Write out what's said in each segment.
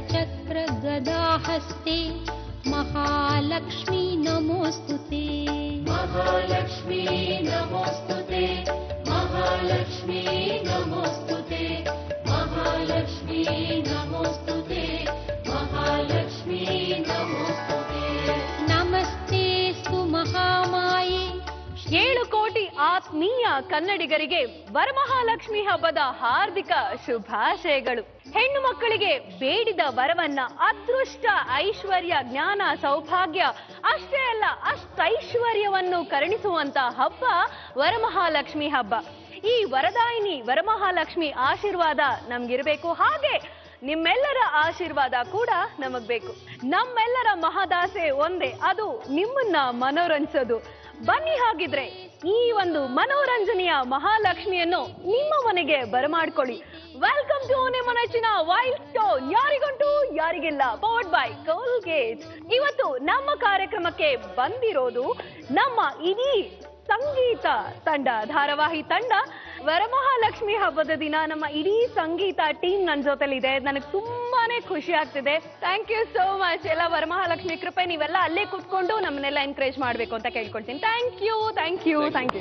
शङ्खचक्रगदाहस्ते महालक्ष्मी नमोऽस्तु ते महालक्ष्मी नमोऽस्तु ते महालक्ष्मी नमोऽस्तु ते महालक्ष्मी नमोऽस्तु ते महालक्ष्मी नमोऽस्तु ते नमस्तेऽस्तु महामाये ಏಳು ಕೋಟಿ ಆತ್ಮೀಯ ಕನ್ನಡಿಗರಿಗೆ ವರಮಹಾಲಕ್ಷ್ಮಿ ಹಬ್ಬದ ಹಾರ್ದಿಕ ಶುಭಾಶಯಗಳು ಹೆಣ್ಣು ಮಕ್ಕಳಿಗೆ ಬೇಡಿದ ವರವನ್ನ ಅದೃಷ್ಟ ಐಶ್ವರ್ಯ ಜ್ಞಾನ ಸೌಭಾಗ್ಯ ಅಷ್ಟೇ ಅಲ್ಲ ಅಷ್ಟೈಶ್ವರ್ಯವನ್ನು ಕರುಣಿಸುವಂತ ಹಬ್ಬ ವರಮಹಾಲಕ್ಷ್ಮಿ ಹಬ್ಬ ಈ ವರದಾಯಿನಿ ವರಮಹಾಲಕ್ಷ್ಮಿ ಆಶೀರ್ವಾದ ನಮ್ಗಿರ್ಬೇಕು ಹಾಗೆ ನಿಮ್ಮೆಲ್ಲರ ಆಶೀರ್ವಾದ ಕೂಡ ನಮಗ್ ಬೇಕು ನಮ್ಮೆಲ್ಲರ ಮಹದಾಸೆ ಒಂದೇ ಅದು ನಿಮ್ಮನ್ನ ಮನೋರಂಜಿಸೋದು ಬನ್ನಿ ಹಾಗಿದ್ರೆ ಈ ಒಂದು ಮನೋರಂಜನೆಯ ಮಹಾಲಕ್ಷ್ಮಿಯನ್ನು ನಿಮ್ಮ ಮನೆಗೆ ಬರಮಾಡ್ಕೊಳ್ಳಿ ವೆಲ್ಕಮ್ ಟು ನಿಮ್ಮ ನೆಚ್ಚಿನ ವೈಲ್ಡ್ ಸ್ಟೋನ್ ಯಾರಿಗಂಟು ಯಾರಿಗಿಲ್ಲ ಪವರ್ಡ್ ಬೈ ಕೋಲ್ಗೇಟ್ ಇವತ್ತು ನಮ್ಮ ಕಾರ್ಯಕ್ರಮಕ್ಕೆ ಬಂದಿರೋದು ನಮ್ಮ ಇಡೀ ಸಂಗೀತ ತಂಡ ಧಾರಾವಾಹಿ ತಂಡ ವರಮಹಾಲಕ್ಷ್ಮಿ ಹಬ್ಬದ ದಿನ ನಮ್ಮ ಇಡೀ ಸಂಗೀತ ಟೀಮ್ ನನ್ನ ಜೊತೆಲಿದೆ ನನಗೆ ತುಂಬಾನೇ ಖುಷಿ ಆಗ್ತಿದೆ ಥ್ಯಾಂಕ್ ಯು ಸೋ ಮಚ್ ಎಲ್ಲ ವರಮಹಾಲಕ್ಷ್ಮಿ ಕೃಪೆ ನೀವೆಲ್ಲ ಅಲ್ಲೇ ಕುತ್ಕೊಂಡು ನಮ್ಮನ್ನೆಲ್ಲ ಎನ್ಕರೇಜ್ ಮಾಡಬೇಕು ಅಂತ ಕೇಳ್ಕೊಳ್ತೀನಿ thank you thank you thank you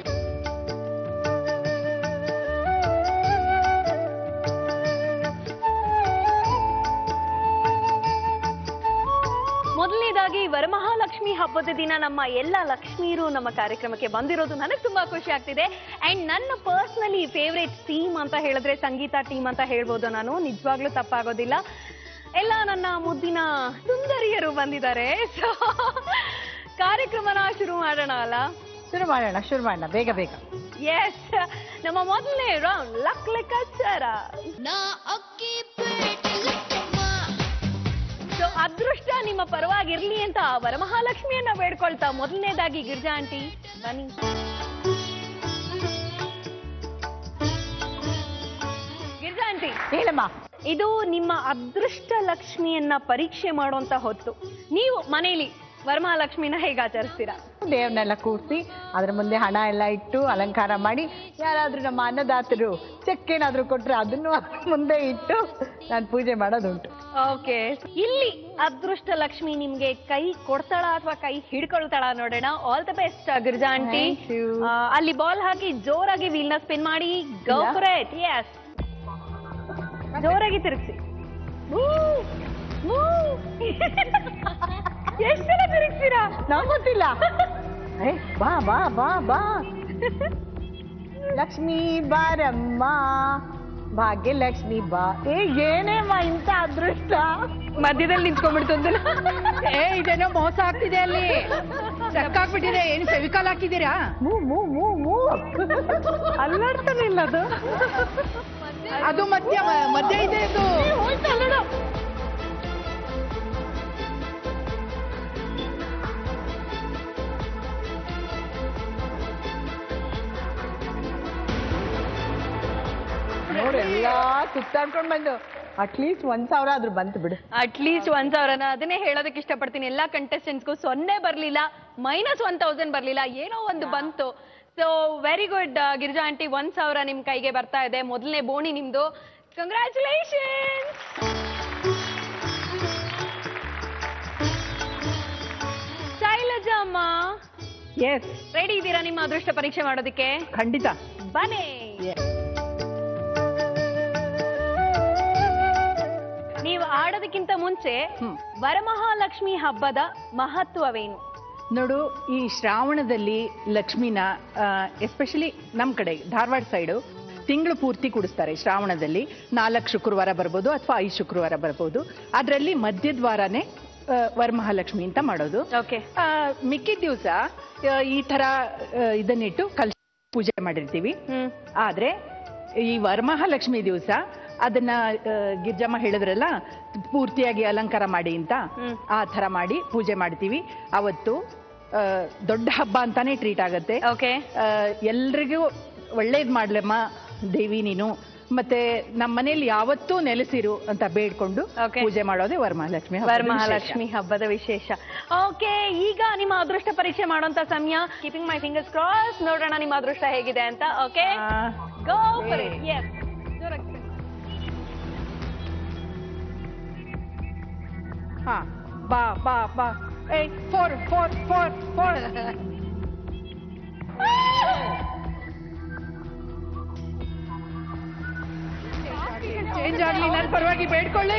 ಮೊದಲನೇದಾಗಿ ವರಮಹಾಲಕ್ಷ್ಮಿ ಹಬ್ಬದ ದಿನ ನಮ್ಮ ಎಲ್ಲ ಲಕ್ಷ್ಮೀರು ನಮ್ಮ ಕಾರ್ಯಕ್ರಮಕ್ಕೆ ಬಂದಿರೋದು ನನಗೆ ತುಂಬಾ ಖುಷಿ ಆಗ್ತಿದೆ ಅಂಡ್ ನನ್ನ ಪರ್ಸ್ನಲಿ ಫೇವ್ರೇಟ್ ಟೀಮ್ ಅಂತ ಹೇಳಿದ್ರೆ ಸಂಗೀತ ಟೀಮ್ ಅಂತ ಹೇಳ್ಬೋದು ನಾನು ನಿಜವಾಗ್ಲೂ ತಪ್ಪಾಗೋದಿಲ್ಲ ಎಲ್ಲ ನನ್ನ ಮುದ್ದಿನ ಸುಂದರಿಯರು ಬಂದಿದ್ದಾರೆ So, ಕಾರ್ಯಕ್ರಮನ ಶುರು ಮಾಡೋಣ ಅಲ್ಲ ಶುರು ಮಾಡೋಣ ಶುರು ಮಾಡೋಣ ಬೇಗ ಬೇಗ ಎಸ್ ನಮ್ಮ ಮೊದಲನೇ ರೌಂಡ್ ಲಕ್ ಲೆಕ್ಕಾಚಾರ ನಾ ಅಕ್ಕಿ ಪೇಟೆ ಲಕ್ಕಮ್ಮ ಸೊ ಅದೃಷ್ಟ ನಿಮ್ಮ ಪರವಾಗಿರ್ಲಿ ಅಂತ ವರಮಹಾಲಕ್ಷ್ಮಿಯನ್ನ ಬೇಡ್ಕೊಳ್ತಾ ಮೊದಲನೇದಾಗಿ ಗಿರ್ಜಾ ಆಂಟಿ ಬನ್ನಿ ಗಿರ್ಜಾ ಆಂಟಿ ಹೇಳಮ್ಮ ಇದು ನಿಮ್ಮ ಅದೃಷ್ಟ ಲಕ್ಷ್ಮಿಯನ್ನ ಪರೀಕ್ಷೆ ಮಾಡುವಂತ ಹೊತ್ತು ನೀವು ಮನೆಯಲ್ಲಿ ವರಮಹಾಲಕ್ಷ್ಮಿನ ಹೇಗೆ ಆಚರಿಸ್ತೀರಾ ದೇವ್ರನ್ನೆಲ್ಲ ಕೂರಿಸಿ ಅದ್ರ ಮುಂದೆ ಹಣ ಎಲ್ಲ ಇಟ್ಟು ಅಲಂಕಾರ ಮಾಡಿ ಯಾರಾದ್ರೂ ನಮ್ಮ ಅನ್ನದಾತರು ಚೆಕ್ ಏನಾದ್ರೂ ಕೊಟ್ರೆ ಅದನ್ನು ಅದ್ರ ಮುಂದೆ ಇಟ್ಟು ನಾನು ಪೂಜೆ ಮಾಡೋದುಂಟು ಓಕೆ ಇಲ್ಲಿ ಅದೃಷ್ಟ ಲಕ್ಷ್ಮಿ ನಿಮ್ಗೆ ಕೈ ಕೊಡ್ತಾಳ ಅಥವಾ ಕೈ ಹಿಡ್ಕೊಳ್ತಾಳ ನೋಡೋಣ all the best Girija aunty Thank you. ಅಲ್ಲಿ ಬಾಲ್ ಹಾಕಿ ಜೋರಾಗಿ ವೀಲ್ ನ ಸ್ಪಿನ್ ಮಾಡಿ ಗೋ ಇಲ್ಲ? ಫಾರ್ ಇಟ್ ಎಸ್ ಜೋರಾಗಿ ತಿರುಗಿಸಿ ಎಷ್ಟು ಸಲ ತಿರುಗಿಸ್ತೀರಾ ನಂಗ್ ಗೊತ್ತಿಲ್ಲ ಏ ಬಾ ಬಾ ಬಾ ಬಾ ಲಕ್ಷ್ಮೀ ಬಾರಮ್ಮ ಭಾಗ್ಯಲಕ್ಷ್ಮಿ ಬಾ ಏ ಏನೇಮ್ಮ ಇಂಥ ಅದೃಷ್ಟ ಮಧ್ಯದಲ್ಲಿ ನಿಂತ್ಕೊಂಡ್ಬಿಡ್ತು ಅಂತ ಏ ಇದೇನೋ ಮೋಸ ಆಗ್ತಿದೆ ಅಲ್ಲಿ ಚಕ್ಕಾಗ್ಬಿಟ್ಟಿದೆ ಏನು ಫೆವಿಕಾಲ್ ಹಾಕಿದ್ದೀರಾ ಮೂ ಮೂ ಮೂ ಮೂ ಅಲ್ಲಾಡ್ತಾನೆ ಇಲ್ಲ ಅದು ಅದು ಮಧ್ಯ ಮಧ್ಯ ಇದೆ ಇದು ನೋಡೆಲ್ಲ ಸುತ್ತಾಡ್ಕೊಂಡ್ ಬಂದು ಅಟ್ಲೀಸ್ಟ್ ಒಂದ್ ಸಾವಿರ ಆದ್ರೂ ಬಂತು ಬಿಡು ಅಟ್ಲೀಸ್ಟ್ ಒಂದ್ ಸಾವಿರನ ಅದನ್ನೇ ಹೇಳೋದಕ್ಕೆ ಇಷ್ಟಪಡ್ತೀನಿ ಎಲ್ಲಾ ಕಂಟೆಸ್ಟೆಂಟ್ಸ್ಗೂ ಸೊನ್ನೆ ಬರ್ಲಿಲ್ಲ ಮೈನಸ್ ಒನ್ ತೌಸಂಡ್ ಬರ್ಲಿಲ್ಲ ಏನೋ ಒಂದು ಬಂತು so very good Girija aunty ಒಂದ್ ಸಾವಿರ ನಿಮ್ ಕೈಗೆ ಬರ್ತಾ ಇದೆ ಮೊದಲನೇ ಬೋಣಿ ನಿಮ್ದು ಕಂಗ್ರ್ಯಾಚುಲೇಷನ್ ಶೈಲಜಾ ಅಮ್ಮ ಎಸ್ ರೆಡಿ ಇದ್ದೀರಾ ನಿಮ್ಮ ಅದೃಷ್ಟ ಪರೀಕ್ಷೆ ಮಾಡೋದಕ್ಕೆ ಖಂಡಿತ ಬನ್ನಿ ನೀವು ಆಡೋದಕ್ಕಿಂತ ಮುಂಚೆ ವರಮಹಾಲಕ್ಷ್ಮಿ ಹಬ್ಬದ ಮಹತ್ವವೇನು ನೋಡು ಈ ಶ್ರಾವಣದಲ್ಲಿ ಲಕ್ಷ್ಮಿನ ಎಸ್ಪೆಷಲಿ ನಮ್ಮ ಕಡೆ ಧಾರವಾಡ ಸೈಡು ತಿಂಗಳು ಪೂರ್ತಿ ಕುಡಿಸ್ತಾರೆ ಶ್ರಾವಣದಲ್ಲಿ ನಾಲ್ಕು ಶುಕ್ರವಾರ ಬರ್ಬೋದು ಅಥವಾ ಐದು ಶುಕ್ರವಾರ ಬರ್ಬೋದು ಅದರಲ್ಲಿ ಮಧ್ಯದ್ವಾರನೇ ಆ, ವರಮಹಾಲಕ್ಷ್ಮಿ ಅಂತ ಮಾಡೋದು ಓಕೆ ಆ, ಮಿಕ್ಕಿದ ದಿವಸ ಈ ತರ ಆ, ಇದನ್ನಿಟ್ಟು ಕಲ್ ಪೂಜೆ ಮಾಡಿರ್ತೀವಿ ಹ್ಮ್ ಆದ್ರೆ ಈ ವರಮಹಾಲಕ್ಷ್ಮಿ ದಿವಸ ಅದನ್ನ ಆ, ಗಿರ್ಜಮ್ಮ ಹೇಳಿದ್ರಲ್ಲ ಪೂರ್ತಿಯಾಗಿ ಅಲಂಕಾರ ಮಾಡಿ ಅಂತ ಹ್ಮ್. ಆ ತರ ಮಾಡಿ ಪೂಜೆ ಮಾಡ್ತೀವಿ ಅವತ್ತು ಆ, ದೊಡ್ಡ ಹಬ್ಬ ಅಂತಾನೆ ಟ್ರೀಟ್ ಆಗತ್ತೆ ಓಕೆ ಆ, ಎಲ್ರಿಗೂ ಒಳ್ಳೇದ್ ಮಾಡ್ಲಮ್ಮ ದೇವಿ ನೀನು ಮತ್ತೆ ನಮ್ಮ ಮನೇಲಿ ಯಾವತ್ತೂ ನೆಲೆಸಿರು ಅಂತ ಬೇಡ್ಕೊಂಡು Okay. ಪೂಜೆ ಮಾಡೋದೇ ವರಮಹಾಲಕ್ಷ್ಮಿ ಹಬ್ಬದ ವಿಶೇಷ. ವರಮಹಾಲಕ್ಷ್ಮಿ ಹಬ್ಬದ ವಿಶೇಷ ಓಕೆ ಈಗ ನಿಮ್ಮ ಅದೃಷ್ಟ ಪರೀಕ್ಷೆ ಮಾಡುವಂತ ಸಮಯ ಕೀಪಿಂಗ್ ಮೈ ಫಿಂಗರ್ಸ್ ಕ್ರಾಸ್ ನೋಡೋಣ ನಿಮ್ಮ ಅದೃಷ್ಟ ಹೇಗಿದೆ ಅಂತ ಓಕೆ ಆ, go for Okay. It yes ಹಾ ಬಾ ಬಾ ಬಾ ಏ four four four four change ಆಗ್ಲಿ ನನ್ನ ಪರವಾಗಿ ಬೇಡ್ಕೊಳ್ಳಿ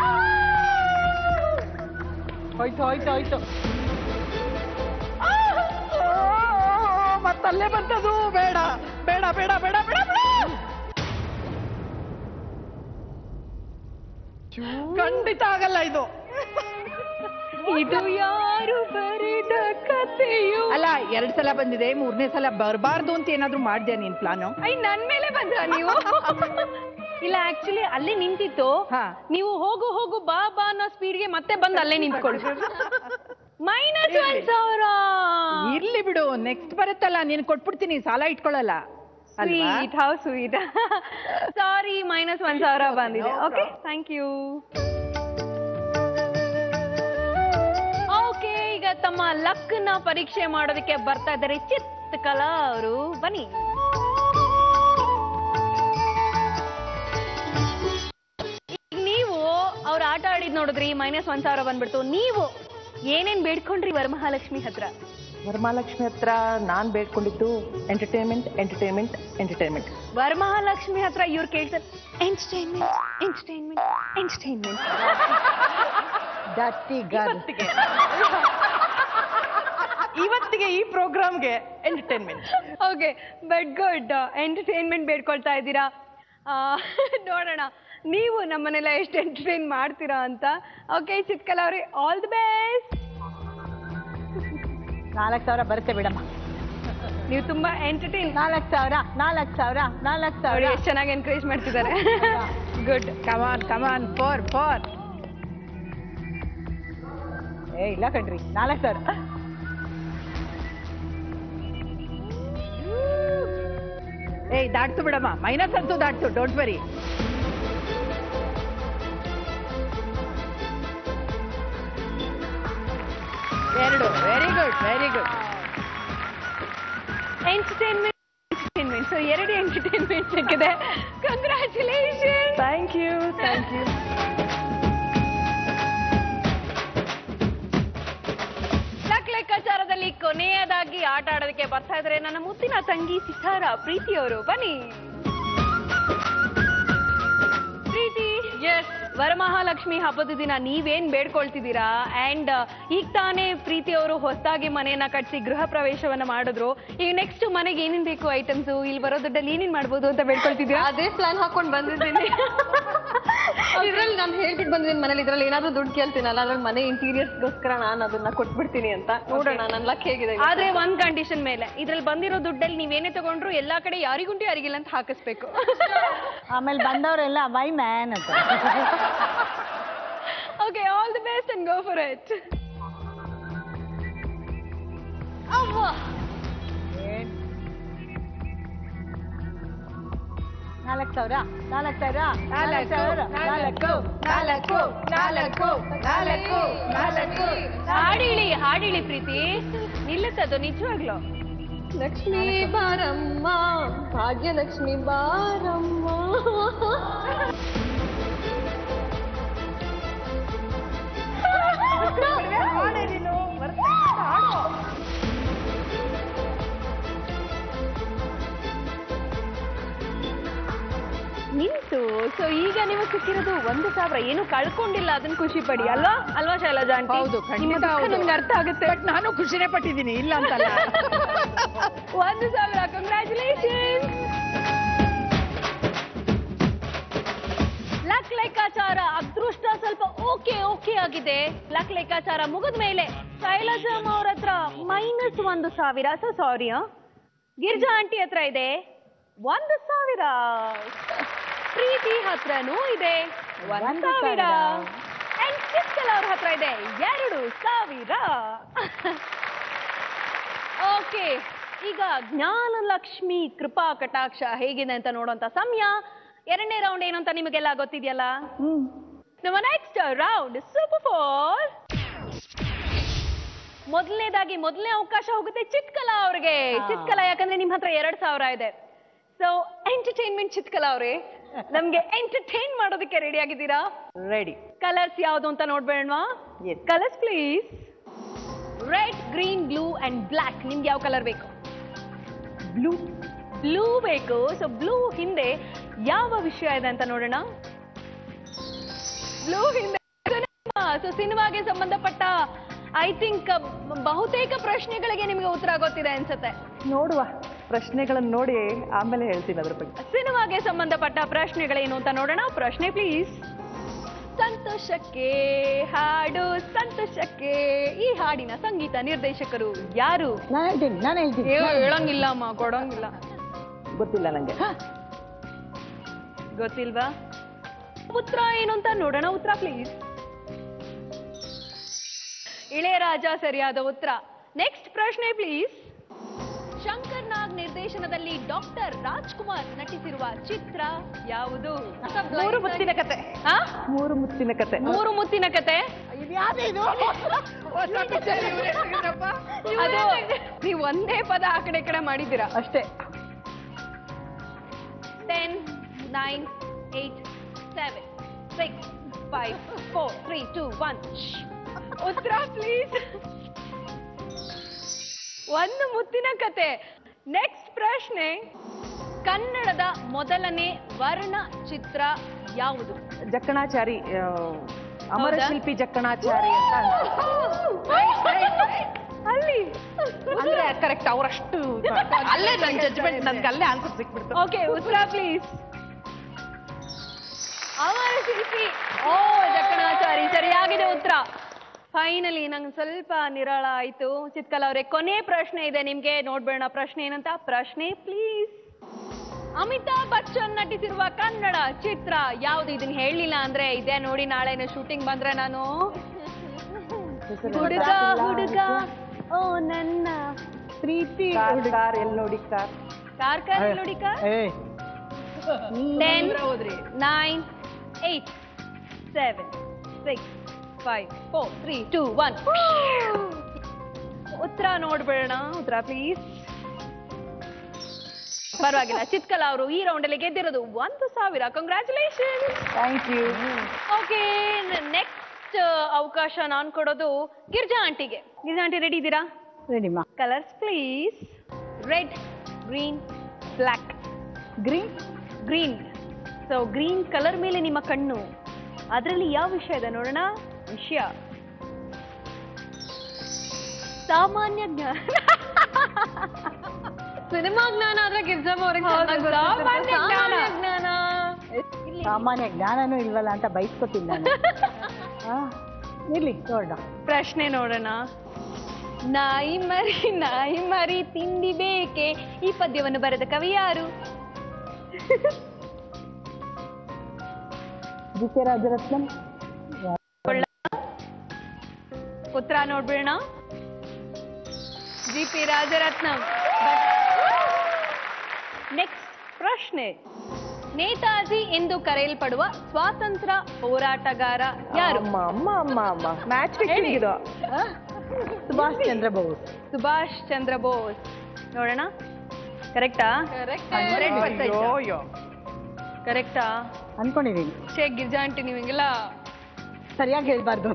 ಹೋಯ್ತು ಹೋಯ್ತು ಹೋಯ್ತು ಮತ್ತಲ್ಲೇ ಬಂತದು ಬೇಡ ಬೇಡ ಬೇಡ ಬೇಡ ಬೇಡ ಬೇಡ ಖಂಡಿತ ಆಗಲ್ಲ ಇದು ಇದು ಯಾರು ಬರೆದ ಕಥೆಯು ಅಲ್ಲ ಎರಡ್ ಸಲ ಬಂದಿದೆ ಮೂರನೇ ಸಲ ಬರಬಾರ್ದು ಅಂತ ಏನಾದ್ರೂ ಮಾಡ್ದ್ಯಾ ನೀನ್ ಪ್ಲಾನು ಐ ನನ್ ಮೇಲೆ ಬಂದ್ರ ನೀವು ಇಲ್ಲ ಆಕ್ಚುಲಿ ಅಲ್ಲೇ ನಿಂತಿತ್ತು ಹಾ. ನೀವು ಹೋಗು ಹೋಗು ಬಾ ಬಾ ಅನ್ನೋ ಸ್ಪೀಡ್ಗೆ ಮತ್ತೆ ಬಂದು ಅಲ್ಲೇ ನಿಂತ್ಕೊಳ್ಳಿ ಮೈನಸ್ ಒಂದ್ ಸಾವಿರ ಇರ್ಲಿ ಬಿಡು ನೆಕ್ಸ್ಟ್ ಬರುತ್ತಲ್ಲ ನೀನ್ ಕೊಟ್ಬಿಡ್ತೀನಿ ಸಾಲ ಇಟ್ಕೊಳ್ಳಲ್ಲ ಅಲ್ವಾ sweet how sweet sorry minus ಒಂದ್ ಸಾವಿರ ಬಂದಿದೆ ಓಕೆ ಥ್ಯಾಂಕ್ ಯು ಓಕೆ ಈಗ ತಮ್ಮ ಲಕ್ ನ ಪರೀಕ್ಷೆ ಮಾಡೋದಕ್ಕೆ ಬರ್ತಾ ಇದ್ದಾರೆ ಚಿತ್ ಕಲಾ ಅವರು ಬನ್ನಿ ಈಗ ನೀವು ಅವ್ರ ಆಟ ಆಡಿದ್ ನೋಡಿದ್ರಿ ಮೈನಸ್ ಒಂದ್ ಸಾವಿರ ಬಂದ್ಬಿಡ್ತು ನೀವು ಏನೇನ್ ಬೇಡ್ಕೊಂಡ್ರಿ ವರಮಹಾಲಕ್ಷ್ಮಿ ಹತ್ರ ವರಮಹಾಲಕ್ಷ್ಮಿ ಹತ್ರ ನಾನ್ ಬೇಡ್ಕೊಂಡಿದ್ದು ಎಂಟರ್ಟೈನ್ಮೆಂಟ್ ಎಂಟರ್ಟೈನ್ಮೆಂಟ್ ಎಂಟರ್ಟೈನ್ಮೆಂಟ್ ವರಮಹಾಲಕ್ಷ್ಮಿ ಹತ್ರ ಇವ್ರು ಕೇಳ್ತಾರೆ ಎಂಟರ್ಟೈನ್ಮೆಂಟ್ ಎಂಟರ್ಟೈನ್ಮೆಂಟ್ ಎಂಟರ್ಟೈನ್ಮೆಂಟ್ ಡರ್ಟಿ ಗರ್ ಇವತ್ತಿಗೆ ಈ ಪ್ರೋಗ್ರಾಮ್ಗೆ entertainment okay but good entertainment ಬೇಡ್ಕೊಳ್ತಾ ಇದ್ದೀರಾ ಆ, ನೋಡೋಣ ನೀವು ನಮ್ಮನ್ನೆಲ್ಲ ಎಷ್ಟು ಎಂಟರ್ಟೈನ್ ಮಾಡ್ತೀರಾ ಅಂತ ಓಕೆ ಚಿತ್ಕಲ ಅವ್ರೆ ಆಲ್ ದಿ ಬೆಸ್ಟ್ ನಾಲ್ಕು ಸಾವಿರ ಬರುತ್ತೆ ಬಿಡಮ್ಮ ನೀವು ತುಂಬಾ ಎಂಟರ್ಟೈನ್ ನಾಲ್ಕು ಸಾವಿರ ನಾಲ್ಕು ಸಾವಿರ ನಾಲ್ಕು ನೋಡಿ ಸಾವಿರ ಎಷ್ಟು ಚೆನ್ನಾಗಿ ಎನ್ಕರೇಜ್ ಮಾಡ್ತಿದ್ದಾರೆ good come on come on four four ಏ ಇಲ್ಲ ಕಣ್ರಿ ನಾಲ್ಕು ಸಾವಿರ ಏಯ್ ದಾಟ್ಸು ಬಿಡಮ್ಮ ಮೈನಸ್ ಅಂತೂ ದಾಟ್ಸು ಡೋಂಟ್ ವರಿ ಎರಡು very good very good entertainment entertainment so ಎರಡು ಎಂಟರ್ಟೈನ್ಮೆಂಟ್ ಸಿಕ್ಕಿದೆ congratulation thank you thank you luck ಲೆಕ್ಕಾಚಾರದಲ್ಲಿ ಕೊನೆಯದಾಗಿ ಆಟ ಆಡೋದಕ್ಕೆ ಬರ್ತಾ ಇದ್ರೆ ನನ್ನ ಮುತ್ತಿನ ತಂಗಿ ಸಿತಾರ ಪ್ರೀತಿಯವರು ಬನ್ನಿ ಪ್ರೀತಿ ಎಸ್ ವರಮಹಾಲಕ್ಷ್ಮಿ ಹಬ್ಬದ ದಿನ ನೀವೇನ್ ಬೇಡ್ಕೊಳ್ತಿದ್ದೀರಾ ಅಂಡ್ ಈಗ ತಾನೇ ಪ್ರೀತಿಯವರು ಹೊಸದಾಗಿ ಮನೆಯನ್ನ ಕಟ್ಸಿ ಗೃಹ ಪ್ರವೇಶವನ್ನ ಮಾಡಿದ್ರು ಈಗ ನೆಕ್ಸ್ಟ್ ಮನೆಗೆ ಏನೇನ್ ಬೇಕು ಐಟಮ್ಸ್ ಇಲ್ಲಿ ಬರೋ ದುಡ್ಡಲ್ಲಿ ಏನೇನ್ ಮಾಡ್ಬೋದು ಅಂತ ಬೇಡ್ಕೊಳ್ತಿದ್ದೀರಾ ಅದೇ ಪ್ಲಾನ್ ಹಾಕೊಂಡ್ ಬಂದಿದ್ದೀನಿ ಇದ್ರಲ್ಲಿ ನಾನು ಹೇಳ್ಬಿಟ್ಟು ಬಂದಿದ್ದೀನಿ ಮನೇಲಿ ಇದ್ರಲ್ಲಿ ಏನಾದ್ರೂ ದುಡ್ಡು ಕೇಳ್ತೀನಲ್ಲ ಅದ್ರಲ್ಲಿ ಮನೆ ಇಂಟೀರಿಯರ್ಸ್ಗೋಸ್ಕರ ನಾನು ಅದನ್ನ ಕೊಟ್ಬಿಡ್ತೀನಿ ಅಂತ ನೋಡೋಣ ನನ್ ಲಕ್ ಹೇಗಿದೆ ಆದ್ರೆ ಒಂದ್ ಕಂಡೀಷನ್ ಮೇಲೆ ಇದ್ರಲ್ಲಿ ಬಂದಿರೋ ದುಡ್ಡಲ್ಲಿ ನೀವೇನೇ ತಗೊಂಡ್ರು ಎಲ್ಲಾ ಕಡೆ ಯಾರಿಗುಂಟು ಯಾರಿಗಿಲ್ಲ ಅಂತ ಹಾಕಿಸ್ಬೇಕು ಆಮೇಲೆ ಬಂದವರೆಲ್ಲ ವೈ ಮ್ಯಾನ್ ಅಂತ okay all the best and go for it ನಾಲ್ಕು ಸಾವಿರ ನಾಲ್ಕು ಸಾವಿರ ನಾಲ್ಕು ಸಾವಿರ ನಾಲ್ಕು ನಾಲ್ಕು ನಾಲ್ಕು ನಾಲ್ಕು ನಾಲ್ಕು ಹಾಡಿಳಿ ಹಾಡಿಳಿ ಪ್ರೀತಿ ನಿಲ್ಲುತ್ತದು ನಿಜವಾಗ್ಲು ಲಕ್ಷ್ಮೀ ಬಾರಮ್ಮ ಭಾಗ್ಯಲಕ್ಷ್ಮಿ ಬಾರಮ್ಮ ನಿಂತು ಸೊ ಈಗ ನಿಮಗೆ ಸಿಕ್ಕಿರೋದು ಒಂದು ಸಾವಿರ ಏನು ಕಳ್ಕೊಂಡಿಲ್ಲ ಅದನ್ನ ಖುಷಿ ಪಡಿ ಅಲ್ವಾ ಅಲ್ವಾ ಶೈಲಜಾ ಆಂಟಿ ಹೌದು ನಿಮ್ಮ ಖಂಡಿತ ದುಃಖ ಹೌದು. ನಮ್ಗೆ ಅರ್ಥ ಆಗುತ್ತೆ ಬಟ್ ನಾನು ಖುಷಿನೇ ಪಟ್ಟಿದ್ದೀನಿ ಇಲ್ಲ ಅಂತಲ್ಲ ಒಂದು ಸಾವಿರ ಕಂಗ್ರ್ಯಾಚುಲೇಷನ್ ಲಕ್ ಲೆಕ್ಕಾಚಾರ ಅದೃಷ್ಟ ಸ್ವಲ್ಪ ಓಕೆ ಓಕೆ ಆಗಿದೆ ಲಕ್ ಲೆಕ್ಕಾಚಾರ ಮುಗಿದ ಮೇಲೆ ಶೈಲಜಮ್ಮ ಅವ್ರ ಹತ್ರ ಮೈನಸ್ ಒಂದು ಸಾವಿರ ಸೊ ಸಾರಿ ಗಿರ್ಜಾ ಆಂಟಿ ಹತ್ರ ಇದೆ ಒಂದು ಸಾವಿರ ಪ್ರೀತಿ ಹತ್ರನೂ ಇದೆ ಒಂದು ಒಂದು ಸಾವಿರ ಸಾವಿರ. ಅಂಡ್ ಚಿಕ್ಕಲ್ ಅವ್ರ ಹತ್ರ ಇದೆ ಎರಡು ಸಾವಿರ ಓಕೆ ಈಗ ಜ್ಞಾನಲಕ್ಷ್ಮಿ ಕೃಪಾ ಕಟಾಕ್ಷ ಹೇಗಿದೆ ಅಂತ ನೋಡುವಂತ ಸಮಯ ಎರಡನೇ ರೌಂಡ್ ಏನು ಅಂತ ನಿಮಗೆಲ್ಲ ಗೊತ್ತಿದೆಯಲ್ಲ ನಮ್ಮ ನೆಕ್ಸ್ಟ್ ರೌಂಡ್ ಸೂಪರ್ ಫೋರ್ ಮೊದಲನೇದಾಗಿ ಮೊದಲನೇ ಅವಕಾಶ ಹೋಗುತ್ತೆ ಚಿತ್ಕಲಾ ಅವ್ರಿಗೆ ಚಿತ್ಕಲಾ ಯಾಕಂದ್ರೆ ನಿಮ್ ಹತ್ರ ಎರಡ್ ಸಾವಿರ ಇದೆ ಸೊ ಎಂಟರ್ಟೈನ್ಮೆಂಟ್ ಚಿತ್ಕಲಾ ಅವ್ರೆ ನಮ್ಗೆ ಎಂಟರ್ಟೈನ್ ಮಾಡೋದಕ್ಕೆ ರೆಡಿ ಆಗಿದ್ದೀರಾ ರೆಡಿ ಕಲರ್ಸ್ ಯಾವ್ದು ಅಂತ ನೋಡ್ಬೇಡವಾ Yes. Colours please red green blue and black ನಿಮ್ಗೆ ಯಾವ ಕಲರ್ ಬೇಕು ಬ್ಲೂ ಬ್ಲೂ ಬೇಕು ಸೊ ಬ್ಲೂ ಹಿಂದೆ ಯಾವ ವಿಷಯ ಇದೆ ಅಂತ ನೋಡೋಣ ಬ್ಲೂ ಹಿಂದೆ ಸೊ ಸಿನಿಮಾಗೆ ಸಂಬಂಧಪಟ್ಟ ಐ ಥಿಂಕ್ ಬಹುತೇಕ ಪ್ರಶ್ನೆಗಳಿಗೆ ನಿಮಗೆ ಉತ್ತರ ಗೊತ್ತಿದೆ ಅನ್ಸುತ್ತೆ ನೋಡುವ ಪ್ರಶ್ನೆಗಳನ್ನ ನೋಡಿ ಆಮೇಲೆ ಹೇಳ್ತೀನಿ ಅದ್ರ ಬಗ್ಗೆ ಸಿನಿಮಾಗೆ ಸಂಬಂಧಪಟ್ಟ ಪ್ರಶ್ನೆಗಳೇನು ಅಂತ ನೋಡೋಣ ಪ್ರಶ್ನೆ ಪ್ಲೀಸ್ ಸಂತೋಷಕ್ಕೆ ಹಾಡು ಸಂತೋಷಕ್ಕೆ ಈ ಹಾಡಿನ ಸಂಗೀತ ನಿರ್ದೇಶಕರು ಯಾರು ನಾನು ಹೇಳ್ತೀನಿ ನಾನು ಹೇಳ್ತೀನಿ ಏ, ಹೇಳಂಗಿಲ್ಲ ಅಮ್ಮ ಕೊಡಂಗಿಲ್ಲ ಗೊತ್ತಿಲ್ಲ ನಂಗೆ ಗೊತ್ತಿಲ್ವಾ ಉತ್ತರ ಏನು ಅಂತ ನೋಡೋಣ ಉತ್ತರ ಪ್ಲೀಸ್ ಇಳೆಯರಾಜ ಸರಿಯಾದ ಉತ್ತರ ನೆಕ್ಸ್ಟ್ ಪ್ರಶ್ನೆ ಪ್ಲೀಸ್ ಶಂಕರ್ ನಾಗ್ ನಿರ್ದೇಶನದಲ್ಲಿ ಡಾಕ್ಟರ್ ರಾಜ್ಕುಮಾರ್ ನಟಿಸಿರುವ ಚಿತ್ರ ಯಾವುದು ಮೂರು ಮುತ್ತಿನ ಕತೆ ಆ? ಮೂರು ಮುತ್ತಿನ ಕತೆ ಮೂರು ಮುತ್ತಿನ ಕತೆ ಅದು ನೀವು ಒಂದೇ ಪದ ಆ ಕಡೆ ಈ ಕಡೆ ಮಾಡಿದ್ದೀರಾ ಅಷ್ಟೇ ten nine eight seven six five four three two one ಉತ್ತರ ಪ್ಲೀಸ್ ಒಂದು ಮುತ್ತಿನ ಕತೆ ನೆಕ್ಸ್ಟ್ ಪ್ರಶ್ನೆ ಕನ್ನಡದ ಮೊದಲನೇ ವರ್ಣ ಚಿತ್ರ ಯಾವುದು ಜಕ್ಕಣಾಚಾರಿ ಆ, ಅಮರ ಹೌದಾ? ಶಿಲ್ಪಿ ಜಕ್ಕಣಾಚಾರಿ ಅಂತ ಅನ್ಸುತ್ತೆ. ಅಲ್ಲಿ ಅಂದ್ರೆ ಕರೆಕ್ಟ್ ಅವರಷ್ಟು ಅಲ್ಲೇ ನನ್ನ ಜಡ್ಜ್ಮೆಂಟ್ ನನ್ಗೆ ಅಲ್ಲೇ ಆನ್ಸರ್ ಸಿಕ್ಬಿಡ್ತು ಓಕೆ ಉತ್ತರ ಪ್ಲೀಸ್ ಅಮರ ಶಿಲ್ಪಿ ಓ ಜಕ್ಕಣಾಚಾರಿ ಸರಿಯಾಗಿದೆ ಉತ್ತರ ಫೈನಲಿ ನಂಗೆ ಸ್ವಲ್ಪ ನಿರಾಳ ಆಯ್ತು ಚಿತ್ಕಲ್ ಅವರೇ ಕೊನೆ ಪ್ರಶ್ನೆ ಇದೆ ನಿಮ್ಗೆ ನೋಡ್ಬೇಡ ಪ್ರಶ್ನೆ ಏನಂತ ಪ್ರಶ್ನೆ ಪ್ಲೀಸ್ ಅಮಿತಾಬ್ ಬಚ್ಚನ್ ನಟಿಸಿರುವ ಕನ್ನಡ ಚಿತ್ರ ಯಾವ್ದು ಇದನ್ನ ಹೇಳಲಿಲ್ಲ ಅಂದ್ರೆ ಇದೇ ನೋಡಿ ನಾಳೆನೆ ಶೂಟಿಂಗ್ ಬಂದ್ರೆ ನಾನು ಹುಡುಗ ಹುಡುಗ ಓ ನನ್ನ ಪ್ರೀತಿ ಕಾರ್ ಕಾರ್ ಎಲ್ಲಿ ನೋಡಿ ಕಾರ್ ಕಾರ್ ಕಾರ್ ನೋಡಿ ಕಾರ್ ಏ ten nine eight seven six five four three two one ಉತ್ತರ ನೋಡ್ಬೇಡ ಉತ್ತರ ಪ್ಲೀಸ್ ಪರವಾಗಿಲ್ಲ ಚಿತ್ಕಲ ಅವರು ಈ ರೌಂಡಲ್ಲಿ ಗೆದ್ದಿರೋದು ಒಂದು ಸಾವಿರ congratulation thank you okay next ಅವಕಾಶ ನಾನು ಕೊಡೋದು ಗಿರ್ಜಾ ಆಂಟಿಗೆ ಗಿರ್ಜಾ ಆಂಟಿ ರೆಡಿ ಇದ್ದೀರಾ ರೆಡಿಮಾ colours please red green black green green so green colour ಮೇಲೆ ನಿಮ್ಮ ಕಣ್ಣು ಅದರಲ್ಲಿ ಯಾವ ವಿಷಯ ಇದೆ ನೋಡೋಣ ವಿಷಯ ಸಾಮಾನ್ಯ ಜ್ಞಾನ ಸಿನಿಮಾ ಜ್ಞಾನ ಆದ್ರೆ ಗಿರ್ಜಮ್ಮ ಅವ್ರಿಗೆ ಹೌದು, ಚೆನ್ನಾಗ್ ಗೊತ್ತಿರುತ್ತೆ. ಸಾಮಾನ್ಯ ಜ್ಞಾನ. ಸಾಮಾನ್ಯ ಜ್ಞಾನ ಸಾಮಾನ್ಯ ಜ್ಞಾನನೂ ಇಲ್ವಲ್ಲ ಅಂತ ಬೈಸ್ಕೊತೀನಿ ನಾನು ಹಾ ಇರ್ಲಿ ನೋಡೋಣ ಪ್ರಶ್ನೆ ನೋಡೋಣ ನಾಯಿ ಮರಿ ನಾಯಿ ಮರಿ ತಿಂಡಿ ಬೇಕೆ ಈ ಪದ್ಯವನ್ನು ಬರೆದ ಕವಿ ಯಾರು ಜಿ ಕೆ ರಾಜರತ್ನಂ ಉತ್ತರ ನೋಡ್ಬಿಡೋಣ ಜಿ ಪಿ ರಾಜರತ್ನಂ ನೆಕ್ಸ್ಟ್ ಪ್ರಶ್ನೆ ನೇತಾಜಿ ಎಂದು ಕರೆಯಲ್ಪಡುವ ಸ್ವಾತಂತ್ರ್ಯ ಹೋರಾಟಗಾರ ಯಾರು ಅಮ್ಮ ಅಮ್ಮ ಅಮ್ಮ ಅಮ್ಮ ಮ್ಯಾಚ್ ಫಿಕ್ಸಿಂಗ್ ಇದು ಸುಭಾಷ್ ಚಂದ್ರ ಬೋಸ್ ಸುಭಾಷ್ ಚಂದ್ರ ಬೋಸ್ ನೋಡೋಣ ಕರೆಕ್ಟಾ ಅಯ್ಯೋ, ಅಯ್ಯೋ. ಕರೆಕ್ಟಾ ಅನ್ಕೊಂಡಿದ್ದೀನಿ ಶೇ ಗಿರ್ಜಾ ಆಂಟಿ ನೀವು ಹಿಂಗೆಲ್ಲ ಸರಿಯಾಗಿ ಹೇಳ್ಬಾರ್ದು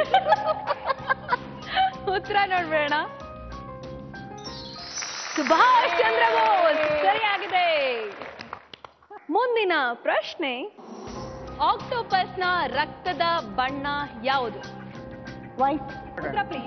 ಉತ್ತರ ನೋಡ್ಬೇಡ ಸುಭಾಷ್ ಚಂದ್ರ ಬೋಸ್ ಸರಿಯಾಗಿದೆ ಮುಂದಿನ ಪ್ರಶ್ನೆ ಆಕ್ಟೋಪಸ್ನ ರಕ್ತದ ಬಣ್ಣ ಯಾವುದು ವೈಟ್ ಉತ್ತರ ಪ್ಲೀಸ್